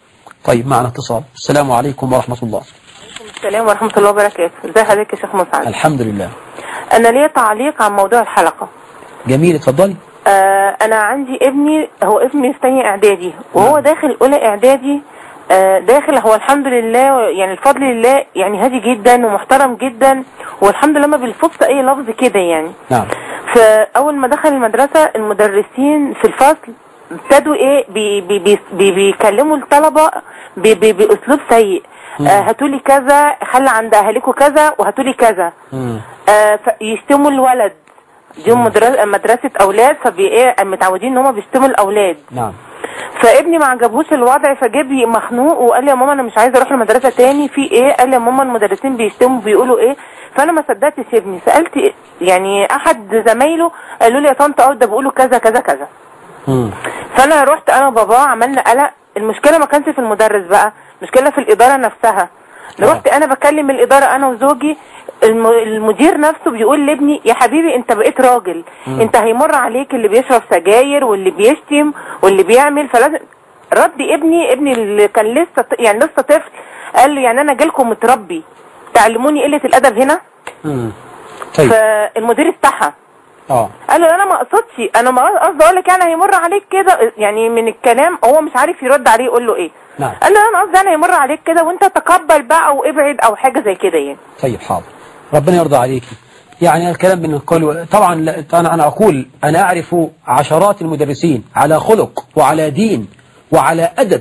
S1: طيب معنا اتصال السلام عليكم ورحمة الله
S2: السلام ورحمة الله وبركاته ازي حضرتك يا شيخ مسعد
S1: الحمد لله
S2: انا ليا تعليق عن موضوع الحلقة
S1: جميل اتفضلي
S2: آه انا عندي ابني هو ابني في تانية اعدادي وهو داخل اولى اعدادي آه داخل هو الحمد لله يعني الفضل لله يعني هادي جدا ومحترم جدا والحمد لله ما بيلفظش اي لفظ كده يعني
S1: نعم
S2: فاول ما دخل المدرسة المدرسين في الفصل ابتدوا ايه بي بي بي بي بيكلموا الطلبة بي بي باسلوب سيء آه هاتولي كذا خلي عند اهاليكم كذا وهاتولي كذا
S1: مم.
S2: آه يشتموا الولد دي مدرسة, مدرسة اولاد فبي ايه متعودين ان هم بيشتموا الاولاد
S1: نعم
S2: فابني ما عجبهوش الوضع فجاب لي مخنوق وقال لي يا ماما انا مش عايزه اروح المدرسه تاني في ايه قال لي يا ماما المدرسين بيشتموا بيقولوا ايه فانا ما صدقتش ابني سالت إيه؟ يعني احد زمايله قالوا لي يا طنط اه ده بيقولوا كذا كذا كذا
S1: مم.
S2: فانا رحت انا وباباه عملنا قلق المشكله ما كانش في المدرس بقى المشكله في الاداره نفسها رحت انا بكلم الاداره انا وزوجي الم- المدير نفسه بيقول لابني يا حبيبي انت بقيت راجل انت هيمر عليك اللي بيشرب سجاير واللي بيشتم واللي بيعمل فلازم رد ابني ابني اللي كان لسه ط- يعني لسه طفل قال له يعني انا جالكم متربي تعلموني قله الادب هنا
S1: مم. طيب
S2: فالمدير استحى
S1: اه
S2: قال له انا ما اقصدش انا ما قصدي اقول لك يعني هيمر عليك كده يعني من الكلام هو مش عارف يرد عليه يقول له ايه
S1: نعم
S2: قال له انا قصدي انا هيمر عليك كده وانت تقبل بقى او ابعد او حاجه زي كده يعني
S1: طيب حاضر ربنا يرضى عليك يعني الكلام بنقول طبعا لا- انا انا اقول انا اعرف عشرات المدرسين على خلق وعلى دين وعلى ادب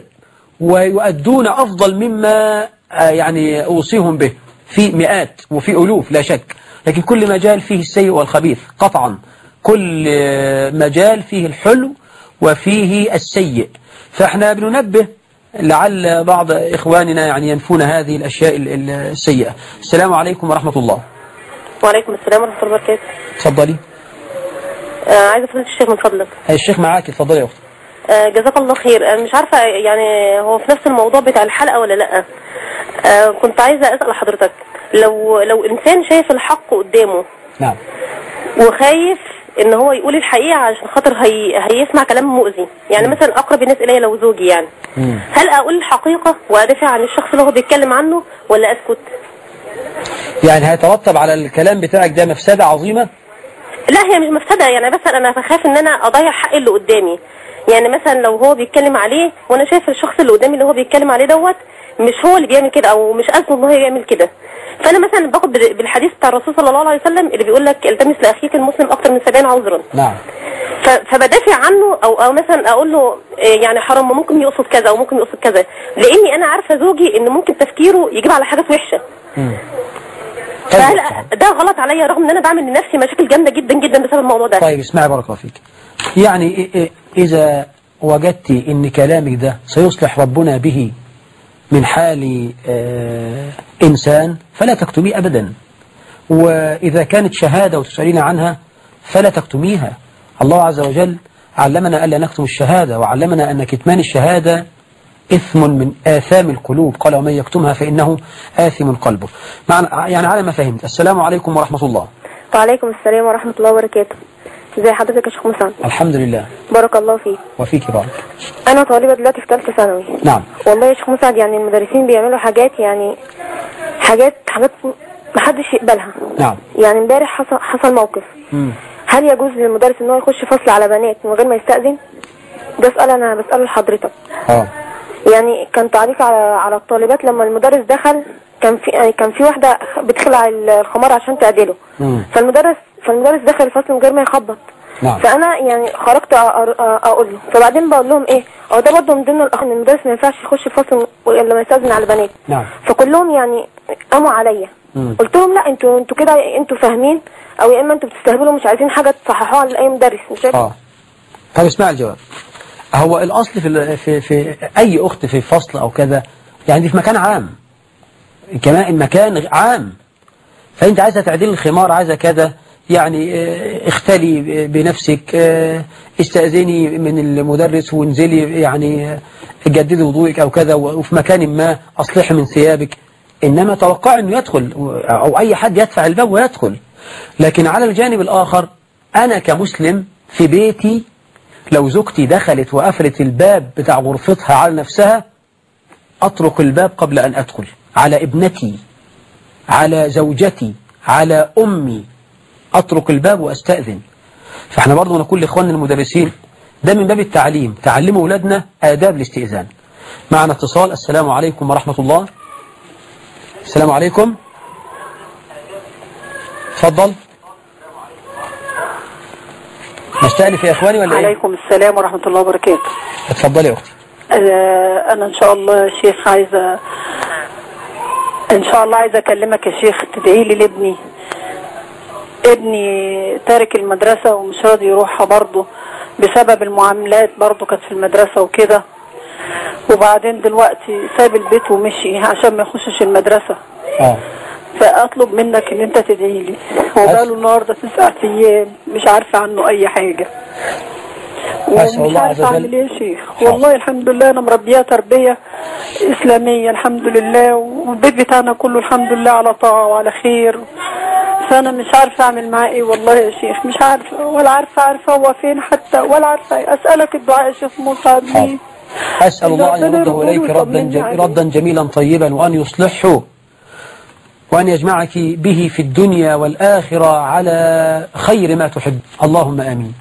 S1: ويؤدون افضل مما آه، يعني اوصيهم به في مئات وفي الوف لا شك لكن كل مجال فيه السيء والخبيث قطعا كل آه، مجال فيه الحلو وفيه السيء فاحنا بننبه لعل بعض إخواننا يعني ينفون هذه الأشياء ال- ال- السيئة السلام عليكم ورحمة الله
S2: وعليكم السلام ورحمه الله وبركاته
S1: تفضلي
S2: آه عايزه فضيله الشيخ من فضلك
S1: الشيخ معاك تفضلي يا أختي
S2: آه جزاك الله خير انا مش عارفه يعني هو في نفس الموضوع بتاع الحلقه ولا لا آه كنت عايزه اسال حضرتك لو لو انسان شايف الحق قدامه
S1: نعم
S2: وخايف ان هو يقول الحقيقه عشان خاطر هي... هيسمع كلام مؤذي يعني مثلا اقرب الناس الي لو زوجي يعني
S1: مم.
S2: هل اقول الحقيقه وادافع عن الشخص اللي هو بيتكلم عنه ولا اسكت
S1: يعني هيترتب على الكلام بتاعك ده مفسدة عظيمة
S2: لا هي مش مفسده يعني بس انا بخاف ان انا اضيع حق اللي قدامي يعني مثلا لو هو بيتكلم عليه وانا شايف الشخص اللي قدامي اللي هو بيتكلم عليه دوت مش هو اللي بيعمل كده او مش قصده ان هو يعمل كده فانا مثلا باخد بال- بالحديث بتاع الرسول صلى الله عليه وسلم اللي بيقول لك التمس لاخيك المسلم اكتر من 70 عذرا
S1: نعم
S2: ف- فبدافع عنه او او مثلا اقول له إيه يعني حرام ما ممكن يقصد كذا او ممكن يقصد كذا لاني انا عارفه زوجي ان ممكن تفكيره يجيب على حاجات وحشه
S1: مم. طيب,
S2: فهل
S1: يا أختي.
S2: ده غلط عليا رغم ان انا بعمل لنفسي مشاكل جامده جدا جدا بسبب الموضوع ده
S1: طيب اسمعي بارك الله فيك يعني إ- إ- إذا وجدت إن كلامك ده سيصلح ربنا به من حال آه إنسان فلا تكتميه أبدا وإذا كانت شهادة وتسألين عنها فلا تكتميها الله عز وجل علمنا ألا نكتم الشهادة وعلمنا أن كتمان الشهادة إثم من آثام القلوب قال ومن يكتمها فإنه آثم قلبه معنى يعني على ما فهمت السلام عليكم ورحمة الله
S2: وعليكم السلام ورحمة الله وبركاته ازي حضرتك يا شيخ مسعد
S1: الحمد لله
S2: بارك الله فيك
S1: وفيك بارك
S2: انا طالبة دلوقتي في ثالثة ثانوي
S1: نعم
S2: والله يا شيخ مسعد يعني المدرسين بيعملوا حاجات يعني حاجات حاجات محدش يقبلها
S1: نعم
S2: يعني امبارح حصل حصل موقف
S1: مم.
S2: هل يجوز للمدرس ان هو يخش فصل على بنات من غير ما يستأذن ده سؤال انا بسأله لحضرتك
S1: اه
S2: يعني كان تعليق على على الطالبات لما المدرس دخل كان في يعني كان في واحدة بتخلع الخمار عشان تعدله
S1: مم.
S2: فالمدرس فالمدرس دخل الفصل من غير ما يخبط
S1: نعم
S2: فانا يعني خرجت أ- أ- اقول له فبعدين بقول لهم ايه اه ده برضه من ضمن الاخ ان المدرس ما ينفعش يخش الفصل الا لما يستاذن على البنات
S1: نعم
S2: فكلهم يعني قاموا عليا
S1: مم.
S2: قلت لهم لا انتوا انتوا كده انتوا فاهمين او يا اما انتوا بتستهبلوا مش عايزين حاجه تصححوها لاي مدرس مش عارف
S1: اه طب اسمع الجواب هو الأصل في, ال- في, في أي أخت في فصل أو كذا يعني دي في مكان عام كمان المكان عام فأنت عايزة تعديل الخمار عايزة كذا يعني آه، اختلي ب- بنفسك آه، استأذني من المدرس وانزلي يعني آه، جددي وضوءك أو كذا و- وفي مكان ما أصلحي من ثيابك إنما توقع أنه يدخل أو أي حد يدفع الباب ويدخل لكن على الجانب الآخر أنا كمسلم في بيتي لو زوجتي دخلت وقفلت الباب بتاع غرفتها على نفسها أطرق الباب قبل أن أدخل على ابنتي على زوجتي على أمي أطرق الباب وأستأذن فاحنا برضو نقول لإخواننا المدرسين ده من باب التعليم تعلموا أولادنا آداب الاستئذان معنا اتصال السلام عليكم ورحمة الله السلام عليكم تفضل نستأنف يا إخواني ولا إيه؟
S3: عليكم السلام ورحمة الله وبركاته
S1: اتفضلي يا أختي
S3: آه، أنا إن شاء الله يا شيخ عايزة إن شاء الله عايزة أكلمك يا شيخ تدعي لي لابني ابني تارك المدرسة ومش راضي يروحها برضه بسبب المعاملات برضه كانت في المدرسة وكده وبعدين دلوقتي ساب البيت ومشي عشان ما يخشش المدرسة
S1: آه.
S3: فأطلب منك إن أنت تدعي لي هو بقاله النهاردة تسعة أيام مش عارفة عنه أي حاجة
S1: أسأل
S3: ومش
S1: الله عز
S3: عارفة
S1: وجل-
S3: أعمل إيه يا شيخ والله الحمد لله أنا مربية تربية إسلامية الحمد لله والبيت بتاعنا كله الحمد لله على طاعة وعلى خير فأنا مش عارفة أعمل معاه إيه والله يا شيخ مش عارفة ولا عارفة عارفة هو فين حتى ولا عارفة أسألك الدعاء يا شيخ مساعد
S1: حاضر.
S3: لي
S1: أسأل الله أن
S3: ربنا
S1: يرده
S3: يرضى
S1: إليك ردا,
S3: ويطمني
S1: جم...
S3: عليه.
S1: ردا جميلا طيبا وأن يصلحه وأن يجمعك به في الدنيا والآخرة على خير ما تحب اللهم آمين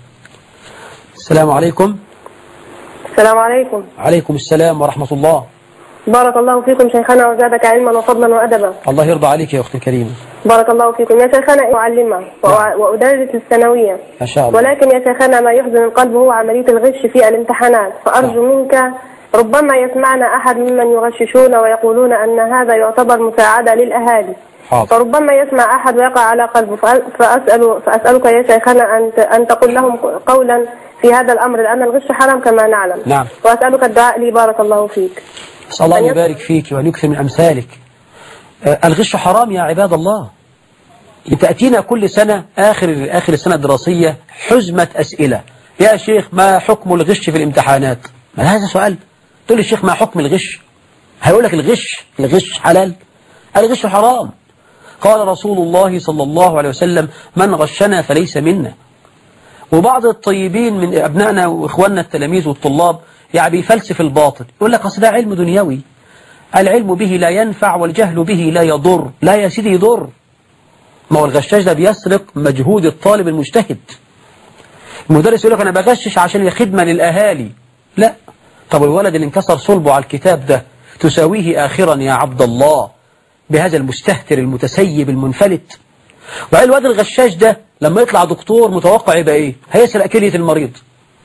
S1: السلام عليكم
S4: السلام عليكم
S1: عليكم السلام ورحمة الله
S4: بارك الله فيكم شيخنا وزادك علما وفضلا وأدبا
S1: الله يرضى عليك يا أختي الكريمة
S4: بارك الله فيكم يا شيخنا أعلمه وأع- وأدرس الثانوية
S1: ما شاء الله
S4: ولكن يا شيخنا ما يحزن القلب هو عملية الغش في الامتحانات فأرجو منك ربما يسمعنا أحد ممن يغششون ويقولون أن هذا يعتبر مساعدة للأهالي
S1: حاضر
S4: فربما يسمع أحد ويقع على قلبه فأ- فأسأل فأسألك يا شيخنا أن ت- أن تقول لهم قولا في هذا الأمر لأن الغش حرام كما نعلم
S1: نعم.
S4: وأسألك الدعاء لي بارك الله فيك
S1: أسأل الله أن
S4: أن يص-
S1: يبارك فيك وأن يكثر من أمثالك آه، الغش حرام يا عباد الله تأتينا كل سنة آخر آخر السنة الدراسية حزمة أسئلة يا شيخ ما حكم الغش في الامتحانات ما هذا سؤال تقول لي الشيخ ما حكم الغش هيقول لك الغش الغش حلال الغش حرام قال رسول الله صلى الله عليه وسلم من غشنا فليس منا وبعض الطيبين من أبنائنا وإخواننا التلاميذ والطلاب يعني بيفلسف الباطل يقول لك أصل ده علم دنيوي العلم به لا ينفع والجهل به لا يضر لا يا سيدي يضر ما هو الغشاش ده بيسرق مجهود الطالب المجتهد المدرس يقول لك أنا بغشش عشان خدمة للأهالي لا طب الولد اللي انكسر صلبه على الكتاب ده تساويه آخرا يا عبد الله بهذا المستهتر المتسيب المنفلت وبعدين الواد الغشاش ده لما يطلع دكتور متوقع يبقى ايه هيسرق كلية المريض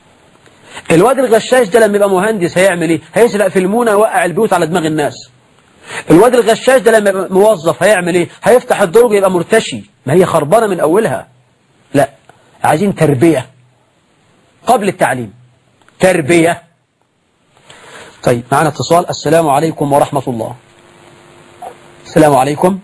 S1: الواد الغشاش ده لما يبقى مهندس هيعمل ايه هيسرق في المونة ويوقع البيوت على دماغ الناس الواد الغشاش ده لما يبقى موظف هيعمل ايه هيفتح الدرج يبقى مرتشي ما هي خربانة من اولها لا عايزين تربية قبل التعليم تربية طيب معنا اتصال السلام عليكم ورحمة الله السلام عليكم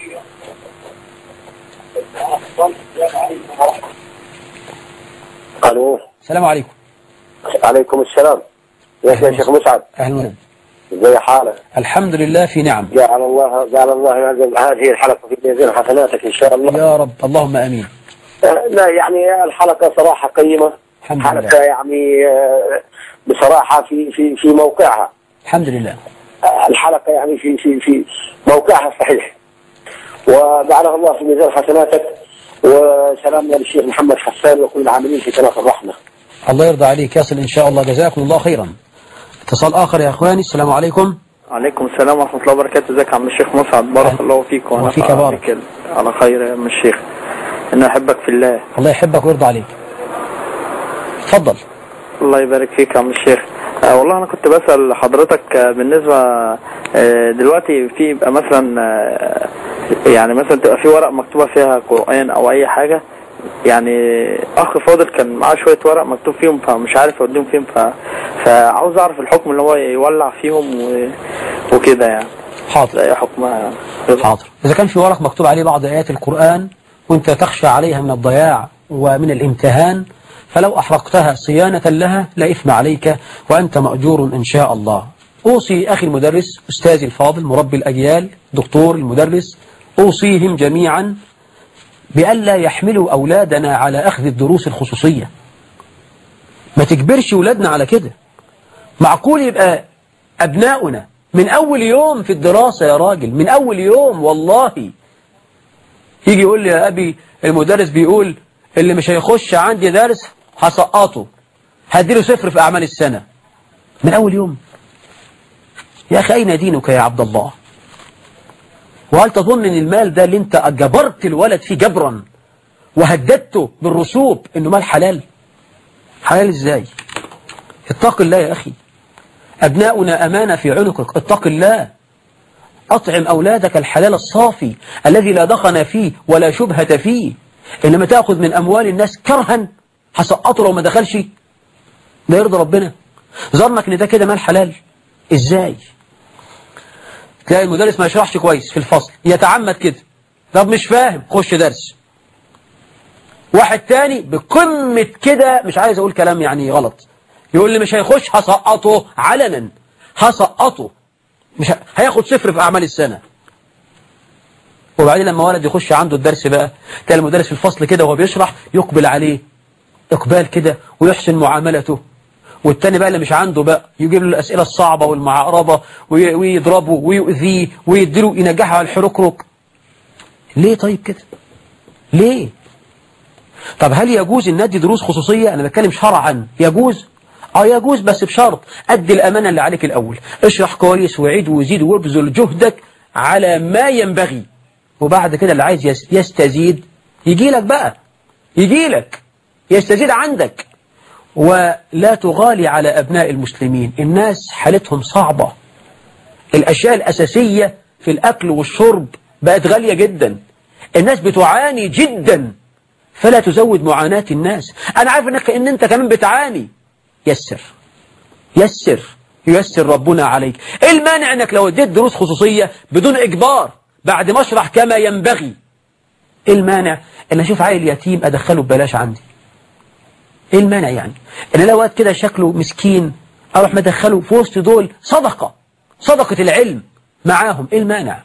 S5: الو
S1: السلام عليكم
S5: عليكم السلام يا شيخ شيخ مسعد
S1: أهلا وسهلا
S5: زي حالك
S1: الحمد لله في نعم
S5: جعل الله جعل الله هذه- هذه الحلقه في ميزان حسناتك ان شاء الله
S1: يا رب اللهم أمين
S5: آه، لا يعني الحلقه صراحه قيمه
S1: الحمد
S5: حلقه
S1: لله
S5: يعني آه، بصراحه في في في موقعها
S1: الحمد لله
S5: آه، الحلقه يعني في في في موقعها الصحيح وجعلها الله في ميزان حسناتك وسلامنا للشيخ محمد حسان وكل العاملين في قناه الرحمه
S1: الله يرضى عليك يصل إن شاء الله جزاكم الله خيرا اتصال آخر يا أخواني السلام عليكم
S6: عليكم السلام ورحمة الله وبركاته ازيك يا عم الشيخ مسعد بارك الله فيك وانا
S1: وفيك بارك.
S6: بك على خير يا عم الشيخ انا احبك في الله
S1: الله يحبك ويرضى عليك تفضل
S6: الله يبارك فيك يا عم الشيخ آه والله انا كنت بسأل حضرتك آه بالنسبة آه دلوقتي في يبقى مثلا آه يعني مثلا تبقى في ورق مكتوبة فيها قرآن او اي حاجة يعني اخ فاضل كان معاه شوية ورق مكتوب فيهم فمش عارف اوديهم فين ف... فعاوز اعرف الحكم اللي هو يولع فيهم و... وكده يعني
S1: حاضر
S6: لا ايه حكمها يعني
S1: حاضر إذا كان في ورق مكتوب عليه بعض آيات القرآن وأنت تخشى عليها من الضياع ومن الامتهان فلو أحرقتها صيانة لها لا إثم عليك وأنت مأجور إن شاء الله أوصي أخي المدرس أستاذي الفاضل مربي الأجيال دكتور المدرس أوصيهم جميعا بألا يحملوا أولادنا على أخذ الدروس الخصوصية ما تجبرش أولادنا على كده معقول يبقى أبناؤنا من أول يوم في الدراسة يا راجل من أول يوم والله يجي يقول لي يا أبي المدرس بيقول اللي مش هيخش عندي درس هسقطه هديله صفر في أعمال السنة من أول يوم يا أخي أين دينك يا عبد الله وهل تظن أن المال ده اللي أنت جبرت الولد فيه جبرا وهددته بالرسوب أنه مال حلال حلال إزاي اتق الله يا أخي أبناؤنا أمانة في عنقك اتق الله أطعم أولادك الحلال الصافي الذي لا دخن فيه ولا شبهة فيه إنما تأخذ من أموال الناس كرها هسقطه لو ما دخلش ده يرضى ربنا ظنك إن ده كده مال حلال إزاي تلاقي المدرس ما يشرحش كويس في الفصل يتعمد كده طب مش فاهم خش درس واحد تاني بقمة كده مش عايز أقول كلام يعني غلط يقول لي مش هيخش هسقطه علنا هسقطه مش ه... هياخد صفر في أعمال السنة وبعدين لما ولد يخش عنده الدرس بقى تلاقي المدرس في الفصل كده وهو بيشرح يقبل عليه إقبال كده ويحسن معاملته والتاني بقى اللي مش عنده بقى يجيب له الأسئلة الصعبة والمعقربة وي- ويضربه ويؤذيه ويديله ينجحه على الحركرك ليه طيب كده ليه طب هل يجوز ان ندي دروس خصوصية انا بتكلم شرعا يجوز اه يجوز بس بشرط ادي الامانة اللي عليك الاول اشرح كويس وعيد وزيد وابذل جهدك على ما ينبغي وبعد كده اللي عايز يس- يستزيد يجي لك بقى يجي لك يستزيد عندك ولا تغالي على أبناء المسلمين الناس حالتهم صعبة الأشياء الأساسية في الأكل والشرب بقت غالية جدا الناس بتعاني جدا فلا تزود معاناة الناس أنا عارف إنك إن أنت كمان بتعاني يسر يسر ييسر ربنا عليك إيه المانع إنك لو اديت دروس خصوصية بدون إجبار بعد ما أشرح كما ينبغي إيه المانع إن أشوف عيل يتيم أدخله ببلاش عندي ايه المانع يعني ان لو واد كده شكله مسكين اروح مدخله في وسط دول صدقة صدقة العلم معاهم ايه المانع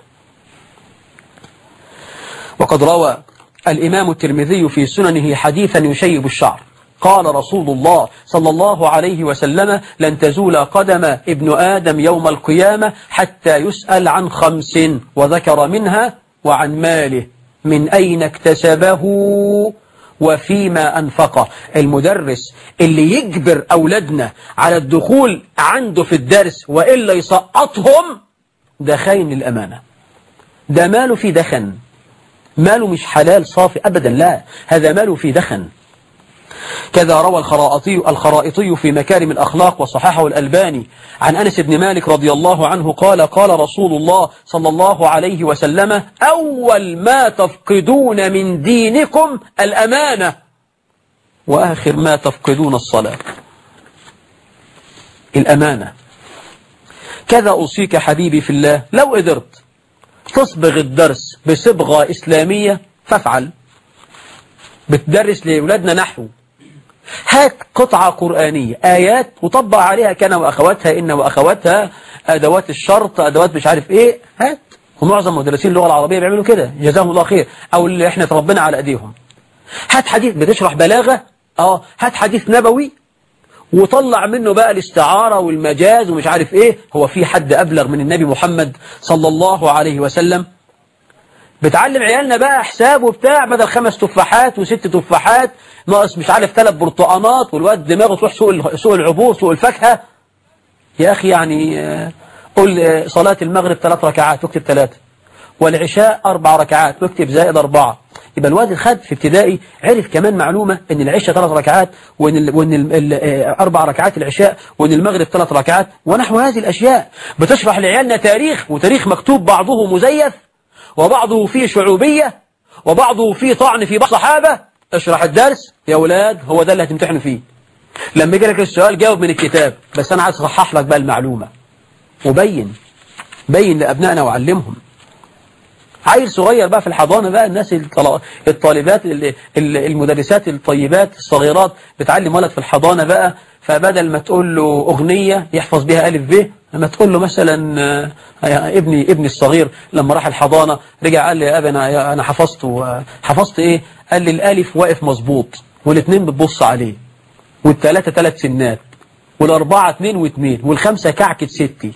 S1: وقد روى الامام الترمذي في سننه حديثا يشيب الشعر قال رسول الله صلى الله عليه وسلم لن تزول قدم ابن آدم يوم القيامة حتى يسأل عن خمس وذكر منها وعن ماله من أين اكتسبه وفيما أنفقه المدرس اللي يجبر أولادنا على الدخول عنده في الدرس وإلا يسقطهم ده خاين للأمانة ده ماله في دخن ماله مش حلال صافي أبدا لا هذا ماله في دخن كذا روى الخرائطي, الخرائطي في مكارم الأخلاق وصححه الألباني عن أنس بن مالك رضي الله عنه قال قال رسول الله صلى الله عليه وسلم أول ما تفقدون من دينكم الأمانة وآخر ما تفقدون الصلاة الأمانة كذا أوصيك حبيبي في الله لو قدرت تصبغ الدرس بصبغة إسلامية فافعل بتدرس لأولادنا نحو هات قطعة قرآنية آيات وطبق عليها كان وأخواتها إن وأخواتها أدوات الشرط أدوات مش عارف إيه هات ومعظم مدرسين اللغة العربية بيعملوا كده جزاهم الله خير أو اللي إحنا تربنا على أيديهم هات حديث بتشرح بلاغة اه هات حديث نبوي وطلع منه بقى الاستعارة والمجاز ومش عارف ايه هو في حد أبلغ من النبي محمد صلى الله عليه وسلم بتعلم عيالنا بقى حساب وبتاع بدل خمس تفاحات وست تفاحات ناقص مش عارف ثلاث برتقانات والواد دماغه تروح سوق سوق العبور سوق الفاكهة يا أخي يعني آه، قل آه، صلاة المغرب ثلاث ركعات واكتب ثلاثة والعشاء أربع ركعات واكتب زائد أربعة يبقى الواد خد في ابتدائي عرف كمان معلومة ان العشاء ثلاث ركعات وان ال وان ال ال آه، اربع ركعات العشاء وان المغرب ثلاث ركعات ونحو هذه الاشياء بتشرح لعيالنا تاريخ وتاريخ مكتوب بعضه مزيف وبعضه فيه شعوبية وبعضه فيه طعن في بعض الصحابة اشرح الدرس يا أولاد هو ده اللي هتمتحنوا فيه لما يجي لك السؤال جاوب من الكتاب بس أنا عايز أصحح لك بقى المعلومة وبين بين لأبنائنا وعلمهم عيل صغير بقى في الحضانة بقى الناس الطل- الطالبات ال- ال- المدرسات الطيبات الصغيرات بتعلم ولد في الحضانة بقى فبدل ما تقول له أغنية يحفظ بها ألف ب لما تقول له مثلا آه، يا ابني ابني الصغير لما راح الحضانة رجع قال لي يا أبي أنا أنا حفظت و- حفظت إيه قال لي الألف واقف مظبوط والاثنين بتبص عليه والثلاثة ثلاث سنات والأربعة اثنين واثنين والخمسة كعكة ستي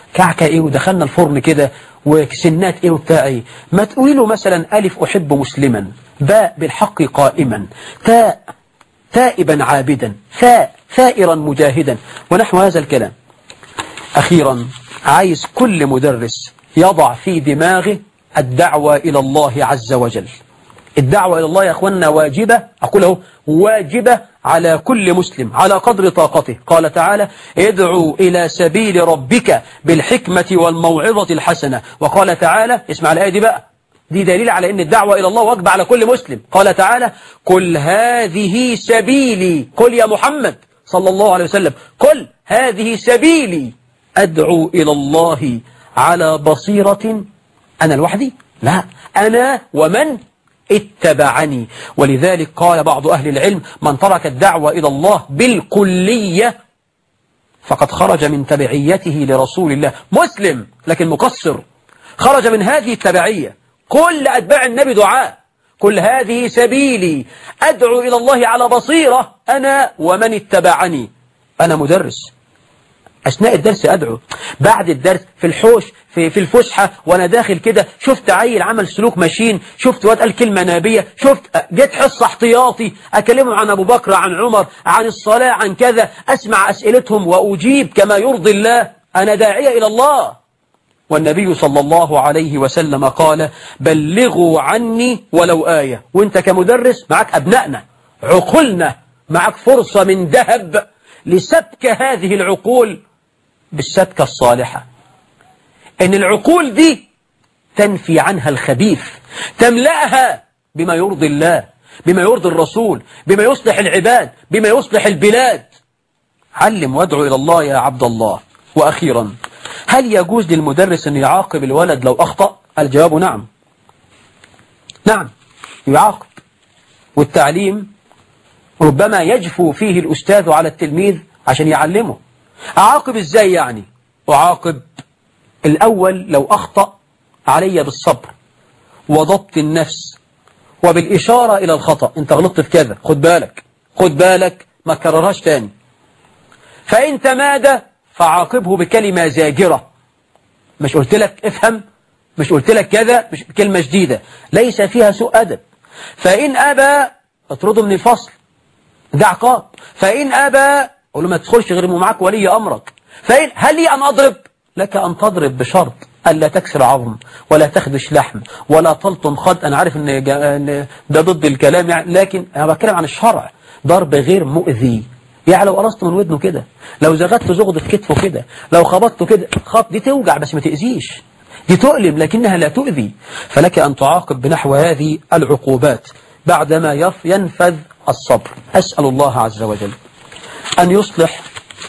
S1: كعكة ايه ودخلنا الفرن كده وسنات ايه وبتاع ايه ما تقولي له مثلا ألف أحب مسلما باء بالحق قائما تاء تائبا عابدا ثاء ثائرا مجاهدا ونحو هذا الكلام أخيرا عايز كل مدرس يضع في دماغه الدعوة إلى الله عز وجل الدعوة إلى الله يا أخوانا واجبة أقول له واجبة على كل مسلم على قدر طاقته قال تعالى ادعوا إلى سبيل ربك بالحكمة والموعظة الحسنة وقال تعالى اسمع الآية دي بقى دي دليل على أن الدعوة إلى الله واجبة على كل مسلم قال تعالى قل هذه سبيلي قل يا محمد صلى الله عليه وسلم قل هذه سبيلي أدعو إلى الله على بصيرة أنا لوحدي لا أنا ومن اتبعني ولذلك قال بعض أهل العلم من ترك الدعوة إلى الله بالكلية فقد خرج من تبعيته لرسول الله مسلم لكن مقصر خرج من هذه التبعية كل أتباع النبي دعاء كل هذه سبيلي أدعو إلى الله على بصيرة أنا ومن اتبعني أنا مدرس أثناء الدرس أدعو بعد الدرس في الحوش في, في الفسحة وأنا داخل كده شفت عيل عمل سلوك ماشين شفت واد قال كلمة نابية شفت جيت حصة احتياطي أكلمهم عن أبو بكر عن عمر عن الصلاة عن كذا أسمع أسئلتهم وأجيب كما يرضي الله أنا داعية إلى الله والنبي صلى الله عليه وسلم قال بلغوا عني ولو آية وانت كمدرس معك أبنائنا عقولنا معك فرصة من ذهب لسبك هذه العقول بالسبكة الصالحة ان العقول دي تنفي عنها الخبيث تملأها بما يرضي الله بما يرضي الرسول بما يصلح العباد بما يصلح البلاد علم وادعو إلى الله يا عبد الله وأخيرا هل يجوز للمدرس أن يعاقب الولد لو أخطأ الجواب نعم نعم يعاقب والتعليم ربما يجفو فيه الأستاذ على التلميذ عشان يعلمه أعاقب إزاي يعني أعاقب الأول لو أخطأ علي بالصبر وضبط النفس وبالإشارة إلى الخطأ أنت غلطت في كذا خد بالك خد بالك ما كررهاش تاني فإن تمادى فعاقبه بكلمة زاجرة مش قلت لك افهم مش قلت لك كذا مش كلمة جديدة ليس فيها سوء أدب فإن أبى اطرده من الفصل ده عقاب فإن أبى قول له ما تدخلش غير معك ولي أمرك فإن هل لي أن أضرب لك أن تضرب بشرط ألا تكسر عظم ولا تخدش لحم ولا تلطم خد أنا عارف إن ده ضد الكلام يعني لكن أنا بتكلم عن الشرع ضرب غير مؤذي يعني لو قرصت من ودنه كده لو زغدت زغد في كتفه كده لو خبطته كده خط دي توجع بس ما تأذيش دي تؤلم لكنها لا تؤذي فلك أن تعاقب بنحو هذه العقوبات بعدما ينفذ الصبر أسأل الله عز وجل أن يصلح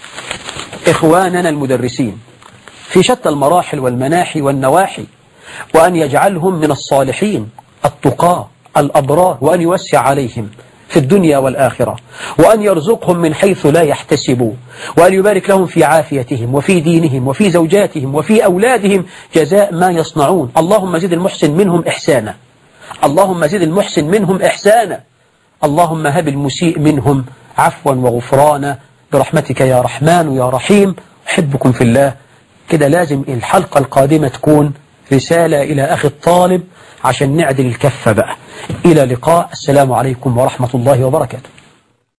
S1: إخواننا المدرسين في شتى المراحل والمناحي والنواحي وأن يجعلهم من الصالحين التقاة الأبرار وأن يوسع عليهم في الدنيا والآخرة وأن يرزقهم من حيث لا يحتسبوا وأن يبارك لهم في عافيتهم وفي دينهم وفي زوجاتهم وفي أولادهم جزاء ما يصنعون اللهم زد المحسن منهم إحسانا اللهم زد المحسن منهم إحسانا اللهم هب المسيء منهم عفوا وغفرانا برحمتك يا رحمن يا رحيم أحبكم في الله كده لازم الحلقة القادمة تكون رسالة إلى أخي الطالب عشان نعدل الكفة بقى إلى لقاء السلام عليكم ورحمة الله وبركاته